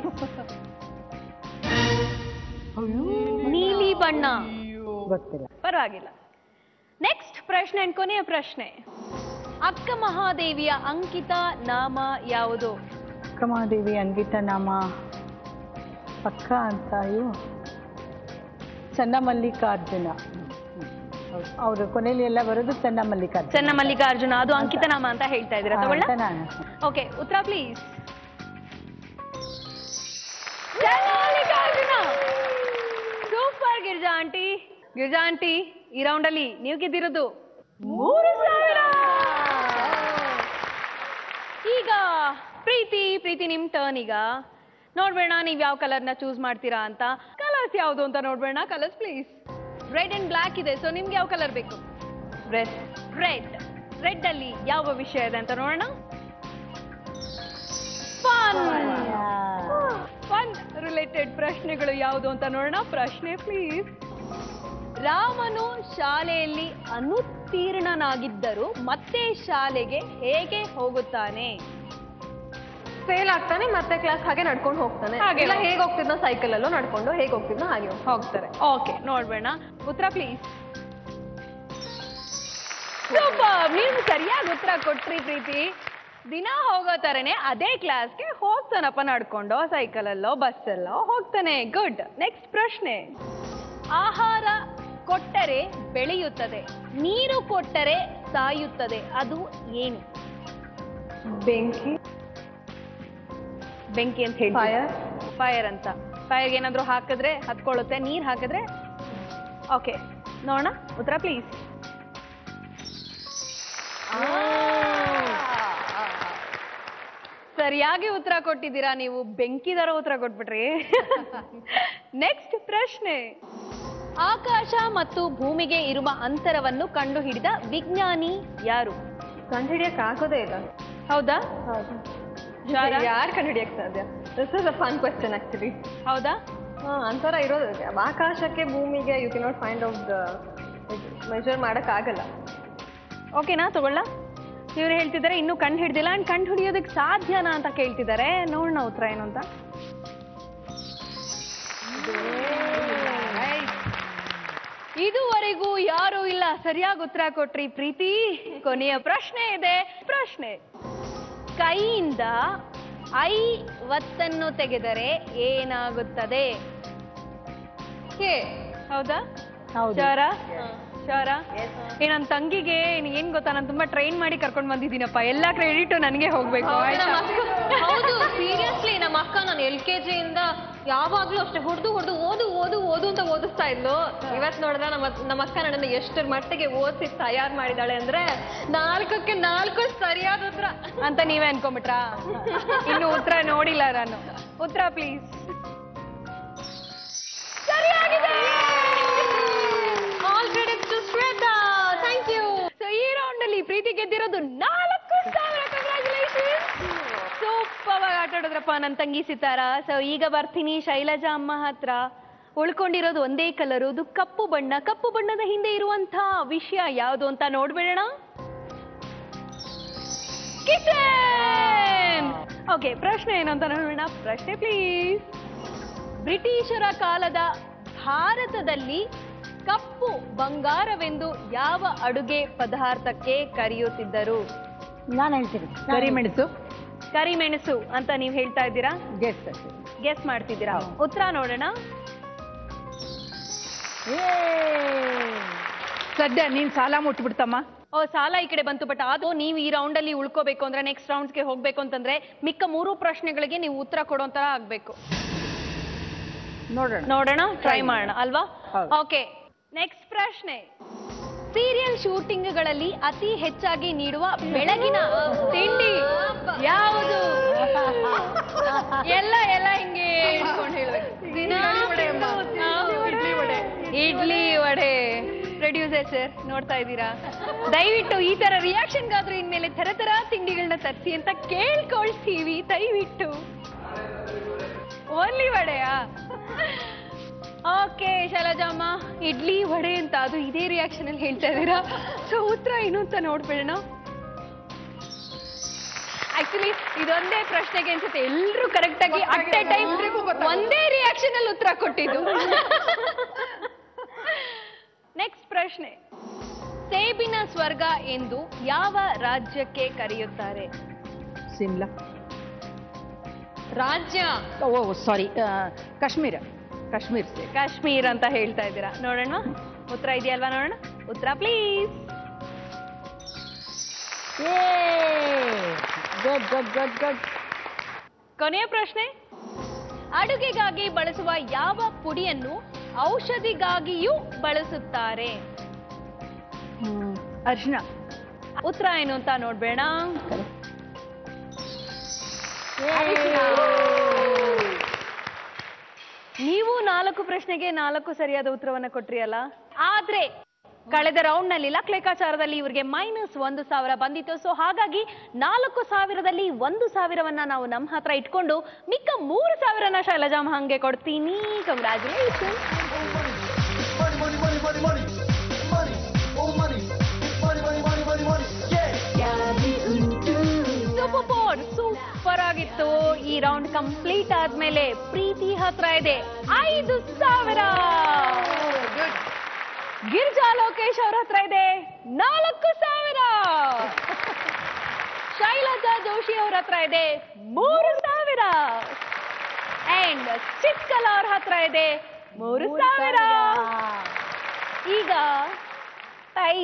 ನೀಲಿ ಬಣ್ಣ ಗೊತ್ತಿಲ್ಲ ಪರವಾಗಿಲ್ಲ ನೆಕ್ಸ್ಟ್ ಪ್ರಶ್ನೆ and ಕೊನೆಯ ಪ್ರಶ್ನೆ ಅಕ್ಕ ಮಹಾದೇವಿಯ ಅಂಕಿತ ನಾಮ ಯಾವುದು ಅಕ್ಕಮಹಾದೇವಿ ಅಂಗಿತ ನಾಮ ಪಕ್ಕ ಅಂತ ಇವು ಚನ್ನಮಲ್ಲಿಕಾರ್ಜುನ ಅವರು ಕೊನೆಯಲ್ಲಿ ಎಲ್ಲ ಬರೋದು ಚನ್ನಮಲ್ಲಿಕಾರ್ಜುನ ಚೆನ್ನ ಮಲ್ಲಿಕಾರ್ಜುನ ಅದು ಅಂಕಿತ ನಾಮ ಅಂತ ಹೇಳ್ತಾ ಇದ್ದೀರಾ ಹಾ, ತಗೊಳ್ಳ ಅಂತ ನಾನು ಓಕೆ ಉತ್ತರ please Mallikarjuna super Girija aunty Girija aunty ಈ ರೌಂಡ್ ಅಲ್ಲಿ ನೀವು ಗೆದ್ದಿರೋದು ಮೂರು ಸಾವಿರ ಈಗ ಪ್ರೀತಿ ಪ್ರೀತಿ ನಿಮ್ ಟರ್ನ್ ಈಗ ನೋಡ್ಬೇಡ ನೀವ್ ಯಾವ ಕಲರ್ನ ಚೂಸ್ ಮಾಡ್ತೀರಾ ಅಂತ ಕಲರ್ಸ್ ಯಾವುದು ಅಂತ ನೋಡ್ಬೇಡ colours please red and black ಇದೆ ಸೊ ನಿಮ್ಗೆ ಯಾವ ಕಲರ್ ಬೇಕು ರೆಡ್ ರೆಡ್ ರೆಡ್ ಅಲ್ಲಿ ಯಾವ ವಿಷಯ ಇದೆ ಅಂತ ನೋಡೋಣ ಫನ್ ಫನ್ ರಿಲೇಟೆಡ್ ಪ್ರಶ್ನೆಗಳು ಯಾವುದು ಅಂತ ನೋಡೋಣ ಪ್ರಶ್ನೆ ಪ್ಲೀಸ್ ರಾಮನು ಶಾಲೆಯಲ್ಲಿ ಅನುತ್ತೀರ್ಣನಾಗಿದ್ದರು ಮತ್ತೆ ಶಾಲೆಗೆ ಹೇಗೆ ಹೋಗುತ್ತಾನೆ ಫೇಲ್ ಆಗ್ತಾನೆ ಮತ್ತೆ ಕ್ಲಾಸ್ ಹಾಗೆ ನಡ್ಕೊಂಡು ಹೋಗ್ತಾನೆ ಹಾಗೆ ಇಲ್ಲ ಹೋಗ್ತಾನೆ. ಹೇಗೆ ಹೋಗ್ತಿದ್ನೋ ಸೈಕಲ್ ಅಲ್ಲೋ ನಡ್ಕೊಂಡು ಹೇಗೆ ಹೋಗ್ತಿದ್ನೋ ಹಾಗೆ ಹೋಗ್ತಾನೆ. ಹೋಗ್ತಾರೆ ಓಕೆ ನೋಡ್ಬೇಡ ಉತ್ತರ ಪ್ಲೀಸ್ ಸೂಪರ್ ನೀವು ಸರಿಯಾಗಿ ಉತ್ತರ ಕೊಟ್ರಿ ಪ್ರೀತಿ ದಿನ ಹೋಗೋ ತರನೇ ಅದೇ ಕ್ಲಾಸ್ಗೆ ಹೋಗ್ತಾನಪ್ಪ ನಡ್ಕೊಂಡು ಸೈಕಲಲ್ಲೋ ಬಸ್ಸಲ್ಲೋ ಹೋಗ್ತಾನೆ ಗುಡ್ ನೆಕ್ಸ್ಟ್ ಪ್ರಶ್ನೆ ಆಹಾರ ಕೊಟ್ಟರೆ ಬೆಳೆಯುತ್ತದೆ ನೀರು ಕೊಟ್ಟರೆ ಸಾಯುತ್ತದೆ ಅದು ಏನು ಬೆಂಕಿ ಬೆಂಕಿ ಅಂತ ಹೇಳಿ Fire. ಫೈರ್ ಅಂತ ಫೈರ್ ಏನಾದ್ರು ಹಾಕಿದ್ರೆ ಹತ್ಕೊಳ್ಳುತ್ತೆ ನೀರ್ ಹಾಕಿದ್ರೆ ಓಕೆ ನೋಡೋಣ ಉತ್ತರ ಪ್ಲೀಸ್ ಸರಿಯಾಗಿ ಉತ್ತರ ಕೊಟ್ಟಿದ್ದೀರಾ ನೀವು ಬೆಂಕಿದರ ಉತ್ತರ ಕೊಟ್ಬಿಟ್ರಿ ನೆಕ್ಸ್ಟ್ ಪ್ರಶ್ನೆ ಆಕಾಶ ಮತ್ತು ಭೂಮಿಗೆ ಇರುವ ಅಂತರವನ್ನು ಕಂಡುಹಿಡಿದ ವಿಜ್ಞಾನಿ ಯಾರು ಕಂಡುಹಿಡಿಯಕ್ ಆಗೋದೇ ಇಲ್ಲ ಹೌದಾ ಶಾರ? ಯಾರು ಕಂಡುಹಿಡಿಯಕ್ ಸಾಧ್ಯ this is a fun question actually ಹೌದಾ ಹಾ ಅಂತರ ಇರೋದು ಆಕಾಶಕ್ಕೆ ಭೂಮಿಗೆ you can not find out the measure ಮಾಡಕ್ ಆಗಲ್ಲ ಓಕೆನಾ ತಗೊಳ್ಳ ಇವ್ರು ಹೇಳ್ತಿದ್ದಾರೆ ಇನ್ನೂ ಕಂಡು ಹಿಡ್ದಿಲ್ಲ ಅಂಡ್ ಕಂಡು ಹಿಡಿಯೋದಕ್ಕೆ ಸಾಧ್ಯನಾ ಅಂತ ಕೇಳ್ತಿದ್ದಾರೆ ನೋಡೋಣ ಉತ್ತರ ಏನು ಅಂತ ಇದುವರೆಗೂ ಯಾರು ಇಲ್ಲ ಸರಿಯಾಗಿ ಉತ್ತರ ಕೊಟ್ರಿ ಪ್ರೀತಿ ಕೊನೆಯ ಪ್ರಶ್ನೆ ಇದೆ ಪ್ರಶ್ನೆ ಕೈಯಿಂದ ಐ ಒತ್ತನ್ನು ತೆಗೆದರೆ ಏನಾಗುತ್ತದೆ ಹೇ ಹೌದಾ ಹೌದು ಶೋರ ಶೋರ ಏ ನನ್ನ ತಂಗಿಗೆ ನೀ- ಏನ್ ಗೊತ್ತಾ ನಾನು ತುಂಬಾ ಟ್ರೈನ್ ಮಾಡಿ ಕರ್ಕೊಂಡ್ ಬಂದಿದ್ದೀನಪ್ಪ ಎಲ್ಲಾ ಕ್ರೆಡಿಟ್ ನನಗೆ ಹೋಗ್ಬೇಕು ಆಯ್ತಾ? ಹೌದು ಸೀರಿಯಸ್ಲಿ ನಮ್ಮ ಅಕ್ಕ ನಾನು ಎಲ್ ಕೆ ಜಿಯಿಂದ ಯಾವಾಗ್ಲೂ ಅಷ್ಟೇ ಹೊಡೆದು ಹೊಡೆದು ಓದು ಓದು ಓದು ಅಂತ ಓದಿಸ್ತಾ ಇದ್ಲು ಇವತ್ ನೋಡಿದ್ರೆ ನಮ್ಮ ನಮ್ಮ ಅಕ್ಕ ನನ್ನನ್ನು ಎಷ್ಟರ ಮಟ್ಟಿಗೆ ಓದಿಸಿ ತಯಾರು ಮಾಡಿದಾಳೆ ಅಂದ್ರೆ ನಾಲ್ಕಕ್ಕೆ ನಾಲ್ಕು ಸರಿಯಾದ ಉತ್ತರ ಅಂತ ನೀವೇ ಅನ್ಕೊಂಬಿಟ್ರಾ ಇನ್ನು ಉತ್ತರ ನೋಡಿಲ್ಲ ನಾನು ಉತ್ತರ ಪ್ಲೀಸ್ ಸರಿಯಾಗಿದೆ all credits to Shweta thank you so ಈ ರೌಂಡ್ ಅಲ್ಲಿ ಪ್ರೀತಿ ಗೆದ್ದಿರೋದು ನಾಲ್ಕು ಸಾವಿರ ಕಂಗ್ರಾಚುಲೇಷನ್ ಸೂಪರ್ ಆಗಿ ಆಟ ಆಡಿದ್ರಪ್ಪ ನನ್ನ ತಂಗಿ ಸಿತಾರ ಸೊ ಈಗ ಬರ್ತೀನಿ ಶೈಲಜಾ ಅಮ್ಮ ಹತ್ರ ಉಳ್ಕೊಂಡಿರೋದು ಒಂದೇ ಕಲರು ಅದು ಕಪ್ಪು ಬಣ್ಣ ಕಪ್ಪು ಬಣ್ಣದ ಹಿಂದೆ ಇರುವಂತ ವಿಷಯ ಯಾವುದು ಅಂತ ನೋಡ್ಬಿಡೋಣ ಕಿಚನ್ ಓಕೆ ಪ್ರಶ್ನೆ ಏನು ಅಂತ ನೋಡೋಣ ಪ್ರಶ್ನೆ ಪ್ಲೀಸ್ ಬ್ರಿಟಿಷರ ಕಾಲದ ಭಾರತದಲ್ಲಿ ಕಪ್ಪು ಬಂಗಾರವೆಂದು ಯಾವ ಅಡುಗೆ ಪದಾರ್ಥಕ್ಕೆ ಕರೆಯುತ್ತಿದ್ದರು ನಾನು ಹೇಳ್ತೀನಿ ಕರಿಮೆಣಸು ಕರಿಮೆಣಸು ಅಂತ ನೀವು ಹೇಳ್ತಾ ಇದ್ದೀರಾ ಗೆಸ್ ಗೆಸ್ ಮಾಡ್ತಿದ್ದೀರಾ ಉತ್ತರ ನೋಡೋಣ ಸದ್ಯ ನೀನ್ ಸಾಲ ಮುಟ್ಬಿಡ್ತಮ್ಮ ಓ ಸಾಲ ಈ ಕಡೆ ಬಂತು ಬಟ್ ಅದು ನೀವು ಈ ರೌಂಡ್ ಅಲ್ಲಿ ಉಳ್ಕೋಬೇಕು ಅಂದ್ರೆ ನೆಕ್ಸ್ಟ್ ರೌಂಡ್ಸ್ಗೆ ಹೋಗ್ಬೇಕು ಅಂತಂದ್ರೆ ಮಿಕ್ಕ ಮೂರು ಪ್ರಶ್ನೆಗಳಿಗೆ ನೀವು ಉತ್ತರ ಕೊಡೋ ತರ ಆಗ್ಬೇಕು ನೋಡೋಣ ನೋಡೋಣ ಟ್ರೈ ಮಾಡೋಣ ಅಲ್ವಾ ಹೌದು. ಓಕೆ ನೆಕ್ಸ್ಟ್ ಪ್ರಶ್ನೆ ಸೀರಿಯಲ್ ಶೂಟಿಂಗ್ಗಳಲ್ಲಿ ಅತಿ ಹೆಚ್ಚಾಗಿ ನೀಡುವ ಬೆಳಗಿನ ತಿಂಡಿ ಯಾವುದು ಎಲ್ಲ ಎಲ್ಲ ಹಿಂಗೆ ಇಟ್ಕೊಂಡು ಹೇಳ್ಬೇಕು ದಿನಾ ಹಾ, ಇಡ್ಲಿ ವಡೆ ಇಡ್ಲಿ ವಡೆ ಪ್ರೊಡ್ಯೂಸರ್ ಸರ್ ನೋಡ್ತಾ ಇದ್ದೀರಾ ದಯವಿಟ್ಟು ಈ ತರ ರಿಯಾಕ್ಷನ್ಗಾದ್ರೂ ಇನ್ಮೇಲೆ ತರ ತರ ತಿಂಡಿಗಳನ್ನ ತರಿಸಿ ಅಂತ ಕೇಳ್ಕೊಳ್ತೀವಿ ದಯವಿಟ್ಟು ಓನ್ಲಿ ವಡೆಯಾ ಓಕೆ ಶೈಲಜಮ್ಮ ಇಡ್ಲಿ ವಡೆ ಅಂತ ಅದು ಇದೇ ರಿಯಾಕ್ಷನ್ ಅಲ್ಲಿ ಹೇಳ್ತಾ ಇದ್ದೀರಾ ಸೊ ಉತ್ತರ ಏನು ಅಂತ ನೋಡ್ಬೇಡೋಣ ಆಕ್ಚುಲಿ ಇದೊಂದೇ ಪ್ರಶ್ನೆಗೆ ಅನ್ಸುತ್ತೆ ಎಲ್ಲರೂ ಕರೆಕ್ಟ್ ಆಗಿ ಅಟ್ ಎ ಟೈಮ್ ಒಂದೇ ರಿಯಾಕ್ಷನ್ ಅಲ್ಲಿ ಉತ್ತರ ಕೊಟ್ಟಿದ್ದು ನೆಕ್ಸ್ಟ್ ಪ್ರಶ್ನೆ ಸೇಬಿನ ಸ್ವರ್ಗ ಎಂದು ಯಾವ ರಾಜ್ಯಕ್ಕೆ ಕರೆಯುತ್ತಾರೆ ಸಿಮ್ಲಾ ರಾಜ್ಯ ಓ ಸಾರಿ ಕಾಶ್ಮೀರ ಕಾಶ್ಮೀರ್ state. ಕಾಶ್ಮೀರ್ ಅಂತ ಹೇಳ್ತಾ ಇದ್ದೀರಾ ನೋಡೋಣ ಉತ್ತರ ಇದೆಯಲ್ವಾ ನೋಡೋಣ ಉತ್ತರ please good good good good ಕೊನೆಯ ಪ್ರಶ್ನೆ ಅಡುಗೆಗಾಗಿ ಬಳಸುವ ಯಾವ ಪುಡಿಯನ್ನು ಔಷಧಿಗಾಗಿಯೂ ಬಳಸುತ್ತಾರೆ ಅರ್ಶಿನ ಉತ್ತರ ಏನು ಅಂತ ನೋಡ್ಬೇಡ ನೀವು ನಾಲ್ಕು ಪ್ರಶ್ನೆಗೆ ನಾಲ್ಕು ಸರಿಯಾದ ಉತ್ತರವನ್ನ ಕೊಟ್ರಿ ಅಲ್ಲ ಆದ್ರೆ ಕಳೆದ ರೌಂಡ್ ನಲ್ಲಿ ಲಕ್ ಲೆಕ್ಕಾಚಾರದಲ್ಲಿ ಇವರಿಗೆ ಮೈನಸ್ ಒಂದು ಸಾವಿರ ಬಂದಿತ್ತು ಸೊ ಹಾಗಾಗಿ ನಾಲ್ಕು ಸಾವಿರದಲ್ಲಿ ಒಂದು ಸಾವಿರವನ್ನ ನಾವು ನಮ್ಮ ಹತ್ರ ಇಟ್ಕೊಂಡು ಮಿಕ್ಕ ಮೂರು ಸಾವಿರನ ಶೈಲಜಾ ಹಂಗೆ ಕೊಡ್ತೀನಿ congratulation Money, money, money, money, money. Money. Oh, money. Money, money, money, money, money. Yeah. Super board super ಆಗಿತ್ತು ಈ ರೌಂಡ್ ಕಂಪ್ಲೀಟ್ ಆದ್ಮೇಲೆ ಪ್ರೀತಿ ಹತ್ರ ಇದೆ ಐದು ಸಾವಿರ ಗಿರಿಜಾ ಲೋಕೇಶ್ ಅವ್ರ ಹತ್ರ ಇದೆ ನಾಲ್ಕು ಸಾವಿರ ಶೈಲಜಾ ಜೋಶಿ ಅವ್ರ ಹತ್ರ ಇದೆ ಮೂರು ಸಾವಿರ ಅಂಡ್ ಚಿತ್ಕಲಾ ಅವ್ರ ಹತ್ರ ಇದೆ ಮೂರು ಸಾವಿರ ಈಗ ಟೈ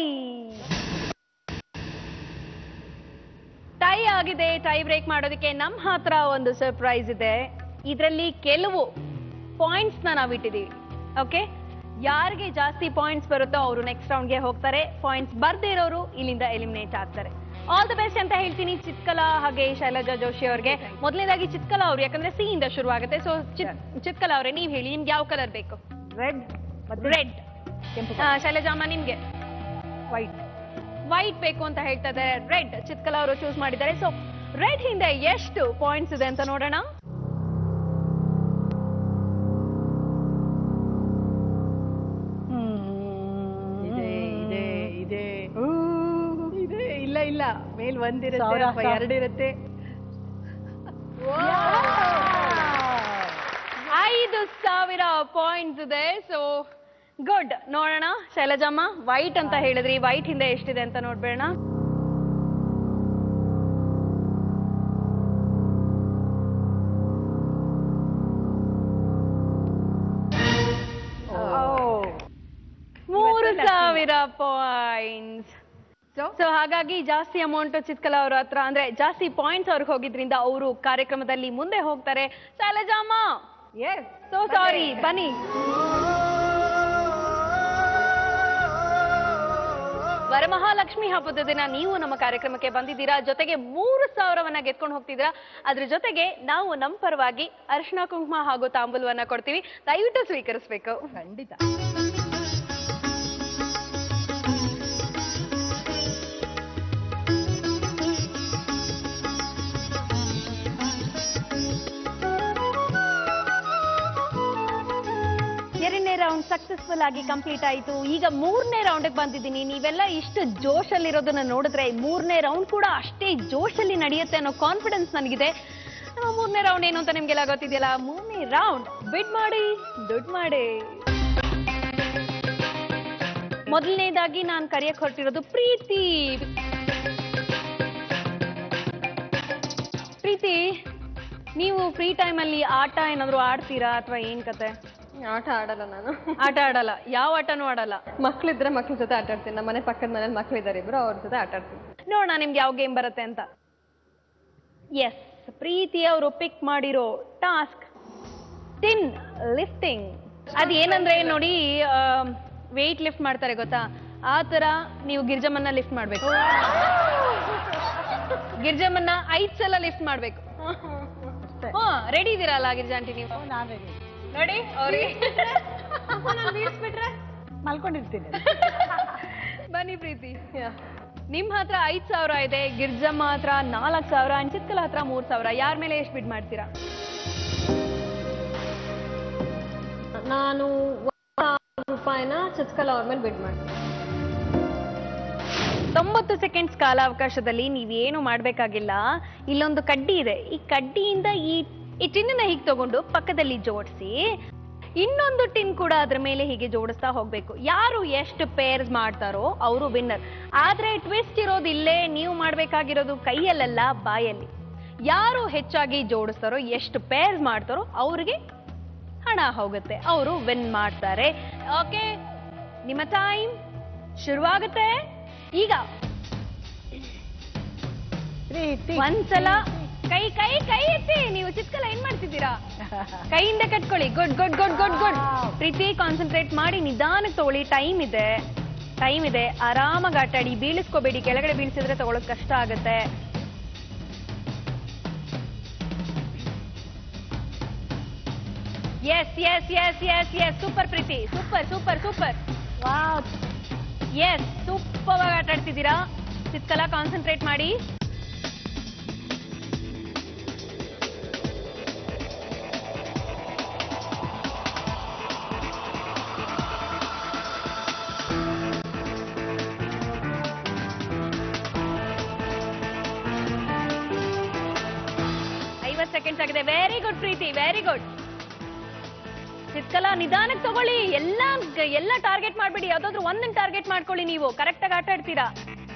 ಟೈ ಆಗಿದೆ ಟೈ ಬ್ರೇಕ್ ಮಾಡೋದಕ್ಕೆ ನಮ್ಮ ಹತ್ರ ಒಂದು ಸರ್ಪ್ರೈಸ್ ಇದೆ ಇದರಲ್ಲಿ ಕೆಲವು ಪಾಯಿಂಟ್ಸ್ ನ ನಾವು ಇಟ್ಟಿದ್ದೀವಿ ಓಕೆ ಯಾರಿಗೆ ಜಾಸ್ತಿ ಪಾಯಿಂಟ್ಸ್ ಬರುತ್ತೋ ಅವರು ನೆಕ್ಸ್ಟ್ ರೌಂಡ್ಗೆ ಹೋಗ್ತಾರೆ ಪಾಯಿಂಟ್ಸ್ ಬರ್ದೇ ಇರೋರು ಇಲ್ಲಿಂದ ಎಲಿಮಿನೇಟ್ ಆಗ್ತಾರೆ ಆಲ್ ದ ಬೆಸ್ಟ್ ಅಂತ ಹೇಳ್ತೀನಿ ಚಿತ್ಕಲಾ ಹಾಗೆ ಶೈಲಜಾ ಜೋಶಿ ಅವ್ರಿಗೆ ಮೊದಲನೇದಾಗಿ ಚಿತ್ಕಲಾ ಅವ್ರು ಯಾಕಂದ್ರೆ ಸಿ ಇಂದ ಶುರು ಆಗುತ್ತೆ ಸೊ ಚಿತ್ಕಲಾ ಅವರೇ ನೀವ್ ಹೇಳಿ ನಿಮ್ಗೆ ಯಾವ ಕಲರ್ ಬೇಕು ರೆಡ್ ರೆಡ್ ಶೈಲಜಾಮ್ಮ ನಿಮ್ಗೆ ವೈಟ್ ವೈಟ್ ಬೇಕು ಅಂತ ಹೇಳ್ತಾ ಇದ್ದಾರೆ ರೆಡ್ ಚಿತ್ಕಲಾ ಅವರು ಚೂಸ್ ಮಾಡಿದ್ದಾರೆ ಸೊ ರೆಡ್ ಹಿಂದೆ ಎಷ್ಟು ಪಾಯಿಂಟ್ಸ್ ಇದೆ ಅಂತ ನೋಡೋಣ ಇದೆ ಇದೆ ಇದೆ ಇದೆ ಇಲ್ಲ ಇಲ್ಲ ಮೇಲ್ ಒಂದಿರುತ್ತೆ ಸಾವಿರ, ಅಥವಾ ಸಾವಿರ. ಎರಡಿರುತ್ತೆ ಐದು ಸಾವಿರ ಪಾಯಿಂಟ್ಸ್ ಇದೆ ಸೊ ಗುಡ್ ನೋಡೋಣ ಶೈಲಜಮ್ಮ ವೈಟ್ ಅಂತ ಹೇಳಿದ್ರಿ ವೈಟ್ ಹಿಂದೆ ಎಷ್ಟಿದೆ ಅಂತ ನೋಡ್ಬೇಡ ಮೂರು ಸಾವಿರ ಪಾಯಿಂಟ್ಸ್ ಸೊ ಹಾಗಾಗಿ ಜಾಸ್ತಿ ಅಮೌಂಟ್ ಚಿತ್ಕಲಾ ಅವ್ರ ಹತ್ರ ಅಂದ್ರೆ ಜಾಸ್ತಿ ಪಾಯಿಂಟ್ಸ್ ಅವ್ರಿಗೆ ಹೋಗಿದ್ರಿಂದ ಅವರು ಕಾರ್ಯಕ್ರಮದಲ್ಲಿ ಮುಂದೆ ಹೋಗ್ತಾರೆ ಶೈಲಜಾಮ್ಮ ಎಸ್ ಸೊ ಸಾರಿ ಬನ್ನಿ ವರಮಹಾಲಕ್ಷ್ಮಿ ಹಬ್ಬದ ದಿನ ನೀವು ನಮ್ಮ ಕಾರ್ಯಕ್ರಮಕ್ಕೆ ಬಂದಿದ್ದೀರಾ ಜೊತೆಗೆ ಮೂರು ಸಾವಿರವನ್ನ ಗೆದ್ಕೊಂಡು ಹೋಗ್ತಿದ್ದೀರಾ ಅದ್ರ ಜೊತೆಗೆ ನಾವು ನಮ್ಮ ಪರವಾಗಿ ಅರಿಶಿನ ಕುಂಕುಮ ಹಾಗೂ ತಾಂಬೂಲವನ್ನ ಕೊಡ್ತೀವಿ ದಯವಿಟ್ಟು ಸ್ವೀಕರಿಸ್ಬೇಕು ಖಂಡಿತ ಎರಡನೇ ರೌಂಡ್ ಸಕ್ಸಸ್ಫುಲ್ ಆಗಿ ಕಂಪ್ಲೀಟ್ ಆಯಿತು ಈಗ ಮೂರನೇ ರೌಂಡ್ಗೆ ಬಂದಿದ್ದೀನಿ ನೀವೆಲ್ಲ ಇಷ್ಟು ಜೋಶಲ್ಲಿರೋದನ್ನ ನೋಡಿದ್ರೆ ಮೂರನೇ ರೌಂಡ್ ಕೂಡ ಅಷ್ಟೇ ಜೋಶಲ್ಲಿ ನಡೆಯುತ್ತೆ ಅನ್ನೋ ಕಾನ್ಫಿಡೆನ್ಸ್ ನನಗಿದೆ ನಮ್ಮ ಮೂರನೇ ರೌಂಡ್ ಏನು ಅಂತ ನಿಮ್ಗೆಲ್ಲ ಗೊತ್ತಿದೆಯಲ್ಲ ಮೂರನೇ ರೌಂಡ್ ಬಿಡ್ ಮಾಡಿ ದುಡ್ಡು ಮಾಡಿ ಮೊದಲನೇದಾಗಿ ನಾನು ಕರೆಯಕ್ ಹೊರಟಿರೋದು ಪ್ರೀತಿ ಪ್ರೀತಿ ನೀವು ಫ್ರೀ ಟೈಮಲ್ಲಿ ಆಟ ಏನಾದ್ರು ಆಡ್ತೀರಾ ಅಥವಾ ಏನ್ ಕತೆ ಆಟ ಆಡಲ್ಲ ನಾನು ಆಟ ಆಡಲ್ಲ ಯಾವ ಆಟನೂ ಆಡಲ್ಲ ಮಕ್ಳಿದ್ರೆ ಮಕ್ಳ ಜೊತೆ ಆಟ ಆಡ್ತೀನಿ ನಮ್ಮ ಮನೆ ಪಕ್ಕದ ಮನೇಲಿ ಮಕ್ಳಿದ್ದಾರೆ ಇಬ್ರು ಅವ್ರ ಜೊತೆ ಆಟ ಆಡ್ತೀನಿ ನೋಡೋಣ ನಿಮ್ಗೆ ಯಾವ ಗೇಮ್ ಬರುತ್ತೆ ಅಂತ ಎಸ್ ಪ್ರೀತಿ ಅವರು ಪಿಕ್ ಮಾಡಿರೋ ಟಾಸ್ಕ್ ಟಿನ್ ಲಿಫ್ಟಿಂಗ್ ಅದ್ ಏನಂದ್ರೆ ನೋಡಿ ವೆಯ್ಟ್ ಲಿಫ್ಟ್ ಮಾಡ್ತಾರೆ ಗೊತ್ತಾ ಆ ತರ ನೀವು ಗಿರ್ಜಮ್ಮನ್ನ ಲಿಫ್ಟ್ ಮಾಡ್ಬೇಕು ಗಿರ್ಜಮ್ಮನ್ನ ಐದ್ ಸಲ ಲಿಫ್ಟ್ ಮಾಡ್ಬೇಕು ಹಾ ರೆಡಿ ಇದೀರಲ್ಲ ಗಿರ್ಜಾ ಆಂಟಿ ನೀವು ನಾನು ರೆಡಿ ರೆಡಿ ಅವ್ರಿಗೆ ಬೀಳ್ಸ್ಬಿಟ್ರೆ ಮಲ್ಕೊಂಡಿರ್ತೀನಿ ಬನ್ನಿ ಪ್ರೀತಿ ನಿಮ್ ಹತ್ರ ಐದ್ ಸಾವಿರ ಇದೆ ಗಿರ್ಜಮ್ಮ ಹತ್ರ ನಾಲ್ಕ್ ಸಾವಿರ ಅಂಚಿತ್ಕಲ ಹತ್ರ ಮೂರ್ ಸಾವಿರ ಯಾರ ಮೇಲೆ ಎಷ್ಟು ಬಿಡ್ ಮಾಡ್ತೀರಾ ನಾನು ಒಂದು ಸಾವಿರ ರೂಪಾಯಿನ ಚಿತ್ಕಲ ಅವ್ರ ಮೇಲೆ ಬಿಡ್ ಮಾಡ್ತೀನಿ ತೊಂಬತ್ತು ಸೆಕೆಂಡ್ಸ್ ಕಾಲಾವಕಾಶದಲ್ಲಿ ನೀವೇನು ಮಾಡ್ಬೇಕಾಗಿಲ್ಲ ಇಲ್ಲೊಂದು ಕಡ್ಡಿ ಇದೆ ಈ ಕಡ್ಡಿಯಿಂದ ಈ ಈ ಟಿನ್ನ ಹೀಗೆ ತಗೊಂಡು ಪಕ್ಕದಲ್ಲಿ ಜೋಡಿಸಿ ಇನ್ನೊಂದು ಟಿನ್ ಕೂಡ ಅದ್ರ ಮೇಲೆ ಹೀಗೆ ಜೋಡಿಸ್ತಾ ಹೋಗ್ಬೇಕು ಯಾರು ಎಷ್ಟು ಪೇರ್ಸ್ ಮಾಡ್ತಾರೋ ಅವರು ವಿನ್ನರ್ ಆದ್ರೆ ಟ್ವಿಸ್ಟ್ ಇರೋದು ಇಲ್ಲೇ ನೀವು ಮಾಡ್ಬೇಕಾಗಿರೋದು ಕೈಯಲ್ಲ ಬಾಯಲ್ಲಿ ಯಾರು ಹೆಚ್ಚಾಗಿ ಜೋಡಿಸ್ತಾರೋ ಎಷ್ಟು ಪೇರ್ಸ್ ಮಾಡ್ತಾರೋ ಅವ್ರಿಗೆ ಹಣ ಹೋಗುತ್ತೆ ಅವರು ವಿನ್ ಮಾಡ್ತಾರೆ ಓಕೆ ನಿಮ್ಮ ಟೈಮ್ ಶುರುವಾಗುತ್ತೆ ಈಗ ಪ್ರೀತಿ ಒಂದ್ಸಲ ಕೈ ಕೈ ಕೈ ಎತ್ತಿ ನೀವು ಚಿತ್ಕಲ ಏನ್ ಮಾಡ್ತಿದ್ದೀರಾ ಕೈಯಿಂದ ಕಟ್ಕೊಳ್ಳಿ good good good good good Preethi concentrate ಮಾಡಿ ನಿಧಾನಕ್ಕೆ ತಗೊಳ್ಳಿ ಟೈಮ್ ಇದೆ ಟೈಮ್ ಇದೆ ಆರಾಮಾಗಿ ಆಟ ಆಡಿ ಬೀಳಿಸ್ಕೋಬೇಡಿ ಕೆಳಗಡೆ ಬೀಳಿಸಿದ್ರೆ ತಗೊಳಕ್ ಕಷ್ಟ ಆಗುತ್ತೆ yes yes yes yes yes super Preethi super super super wow yes super ಆಗಿ ಆಟ ಆಡ್ತಿದ್ದೀರಾ ಚಿತ್ಕಲಾ ಕಾನ್ಸಂಟ್ರೇಟ್ ಮಾಡಿ ಐವತ್ತು ಸೆಕೆಂಡ್ಸ್ ಆಗಿದೆ very good Preethi very good Chitkala ನಿಧಾನಕ್ಕೆ ತಗೊಳ್ಳಿ ಎಲ್ಲ ಎಲ್ಲ ಟಾರ್ಗೆಟ್ ಮಾಡ್ಬೇಡಿ ಯಾವ್ದಾದ್ರು ಒಂದನ್ನ ಟಾರ್ಗೆಟ್ ಮಾಡ್ಕೊಳ್ಳಿ ನೀವು ಕರೆಕ್ಟ್ ಆಗಿ ಆಟ ಆಡ್ತೀರಾ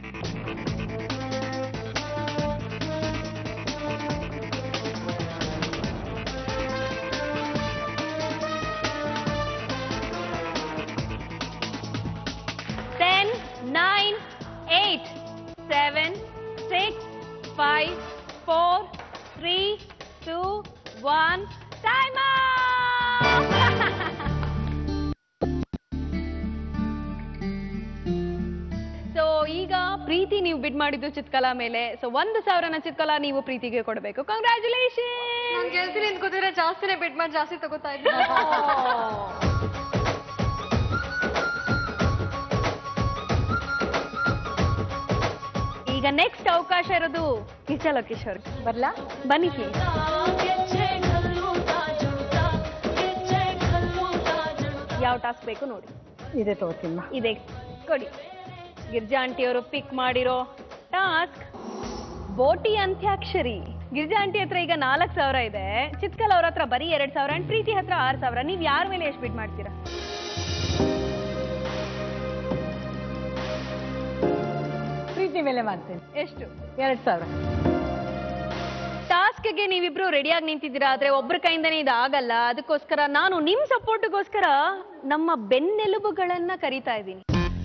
ten nine eight seven six five four three two one time so ಈಗ ಪ್ರೀತಿ ನೀವು ಬಿಡ್ ಮಾಡಿದ್ದು ಚಿತ್ಕಲಾ ಮೇಲೆ ಸೊ ಒಂದು ಸಾವಿರನ ಚಿತ್ಕಲಾ ನೀವು ಪ್ರೀತಿಗೆ ಕೊಡಬೇಕು ಕಂಗ್ರ್ಯಾಚುಲೇಷನ್ ನಾನ್ ಗೆಲ್ತೀನಿ ಅಂತ ಗೊತ್ತಿದ್ರೆ ಜಾಸ್ತಿನೇ ಬಿಡ್ ಮಾಡಿ ಜಾಸ್ತಿ ತಗೋತಾ ಇದ್ದೆ ಈಗ ನೆಕ್ಸ್ಟ್ ಅವಕಾಶ ಇರೋದು ಕಿಚ್ಚ ಲೋಕೇಶ್ ಅವ್ರಿಗೆ ಬರ್ಲಾ ಬನ್ನಿ ಪ್ಲೀಸ್ ಯಾವ ಟಾಸ್ಕ್ ಬೇಕು ನೋಡಿ ಇದೆ ತಗೋತೀನಿ ಇದೆ ಕೊಡಿ ಗಿರ್ಜಾ ಆಂಟಿ ಅವರು ಪಿಕ್ ಮಾಡಿರೋ ಟಾಸ್ಕ್ ಬೋಟಿ ಅಂತ್ಯಾಕ್ಷರಿ ಗಿರ್ಜಾ ಆಂಟಿ ಹತ್ರ ಈಗ ನಾಲ್ಕು ಸಾವಿರ ಇದೆ ಚಿತ್ಕಲ್ ಅವ್ರ ಹತ್ರ ಬರೀ ಎರಡ್ ಸಾವಿರ ಅಂಡ್ ಪ್ರೀತಿ ಹತ್ರ ಆರು ಸಾವಿರ ನೀವ್ ಯಾರ ಮೇಲೆ ಎಷ್ಟು ಬಿಡ್ ಮಾಡ್ತೀರಾ ಪ್ರೀತಿ ಮೇಲೆ ಮಾಡ್ತೀನಿ ಎಷ್ಟು ಎರಡ್ ಸಾವಿರ ಟಾಸ್ಕ್ಗೆ ನೀವಿಬ್ರು ರೆಡಿಯಾಗಿ ನಿಂತಿದ್ದೀರಾ ಆದ್ರೆ ಒಬ್ರ ಕೈಯಿಂದನೇ ಇದು ಆಗಲ್ಲ ಅದಕ್ಕೋಸ್ಕರ ನಾನು ನಿಮ್ ಸಪೋರ್ಟ್ಗೋಸ್ಕರ ನಮ್ಮ ಬೆನ್ನೆಲುಬುಗಳನ್ನ ಕರಿತಾ ಇದ್ದೀನಿ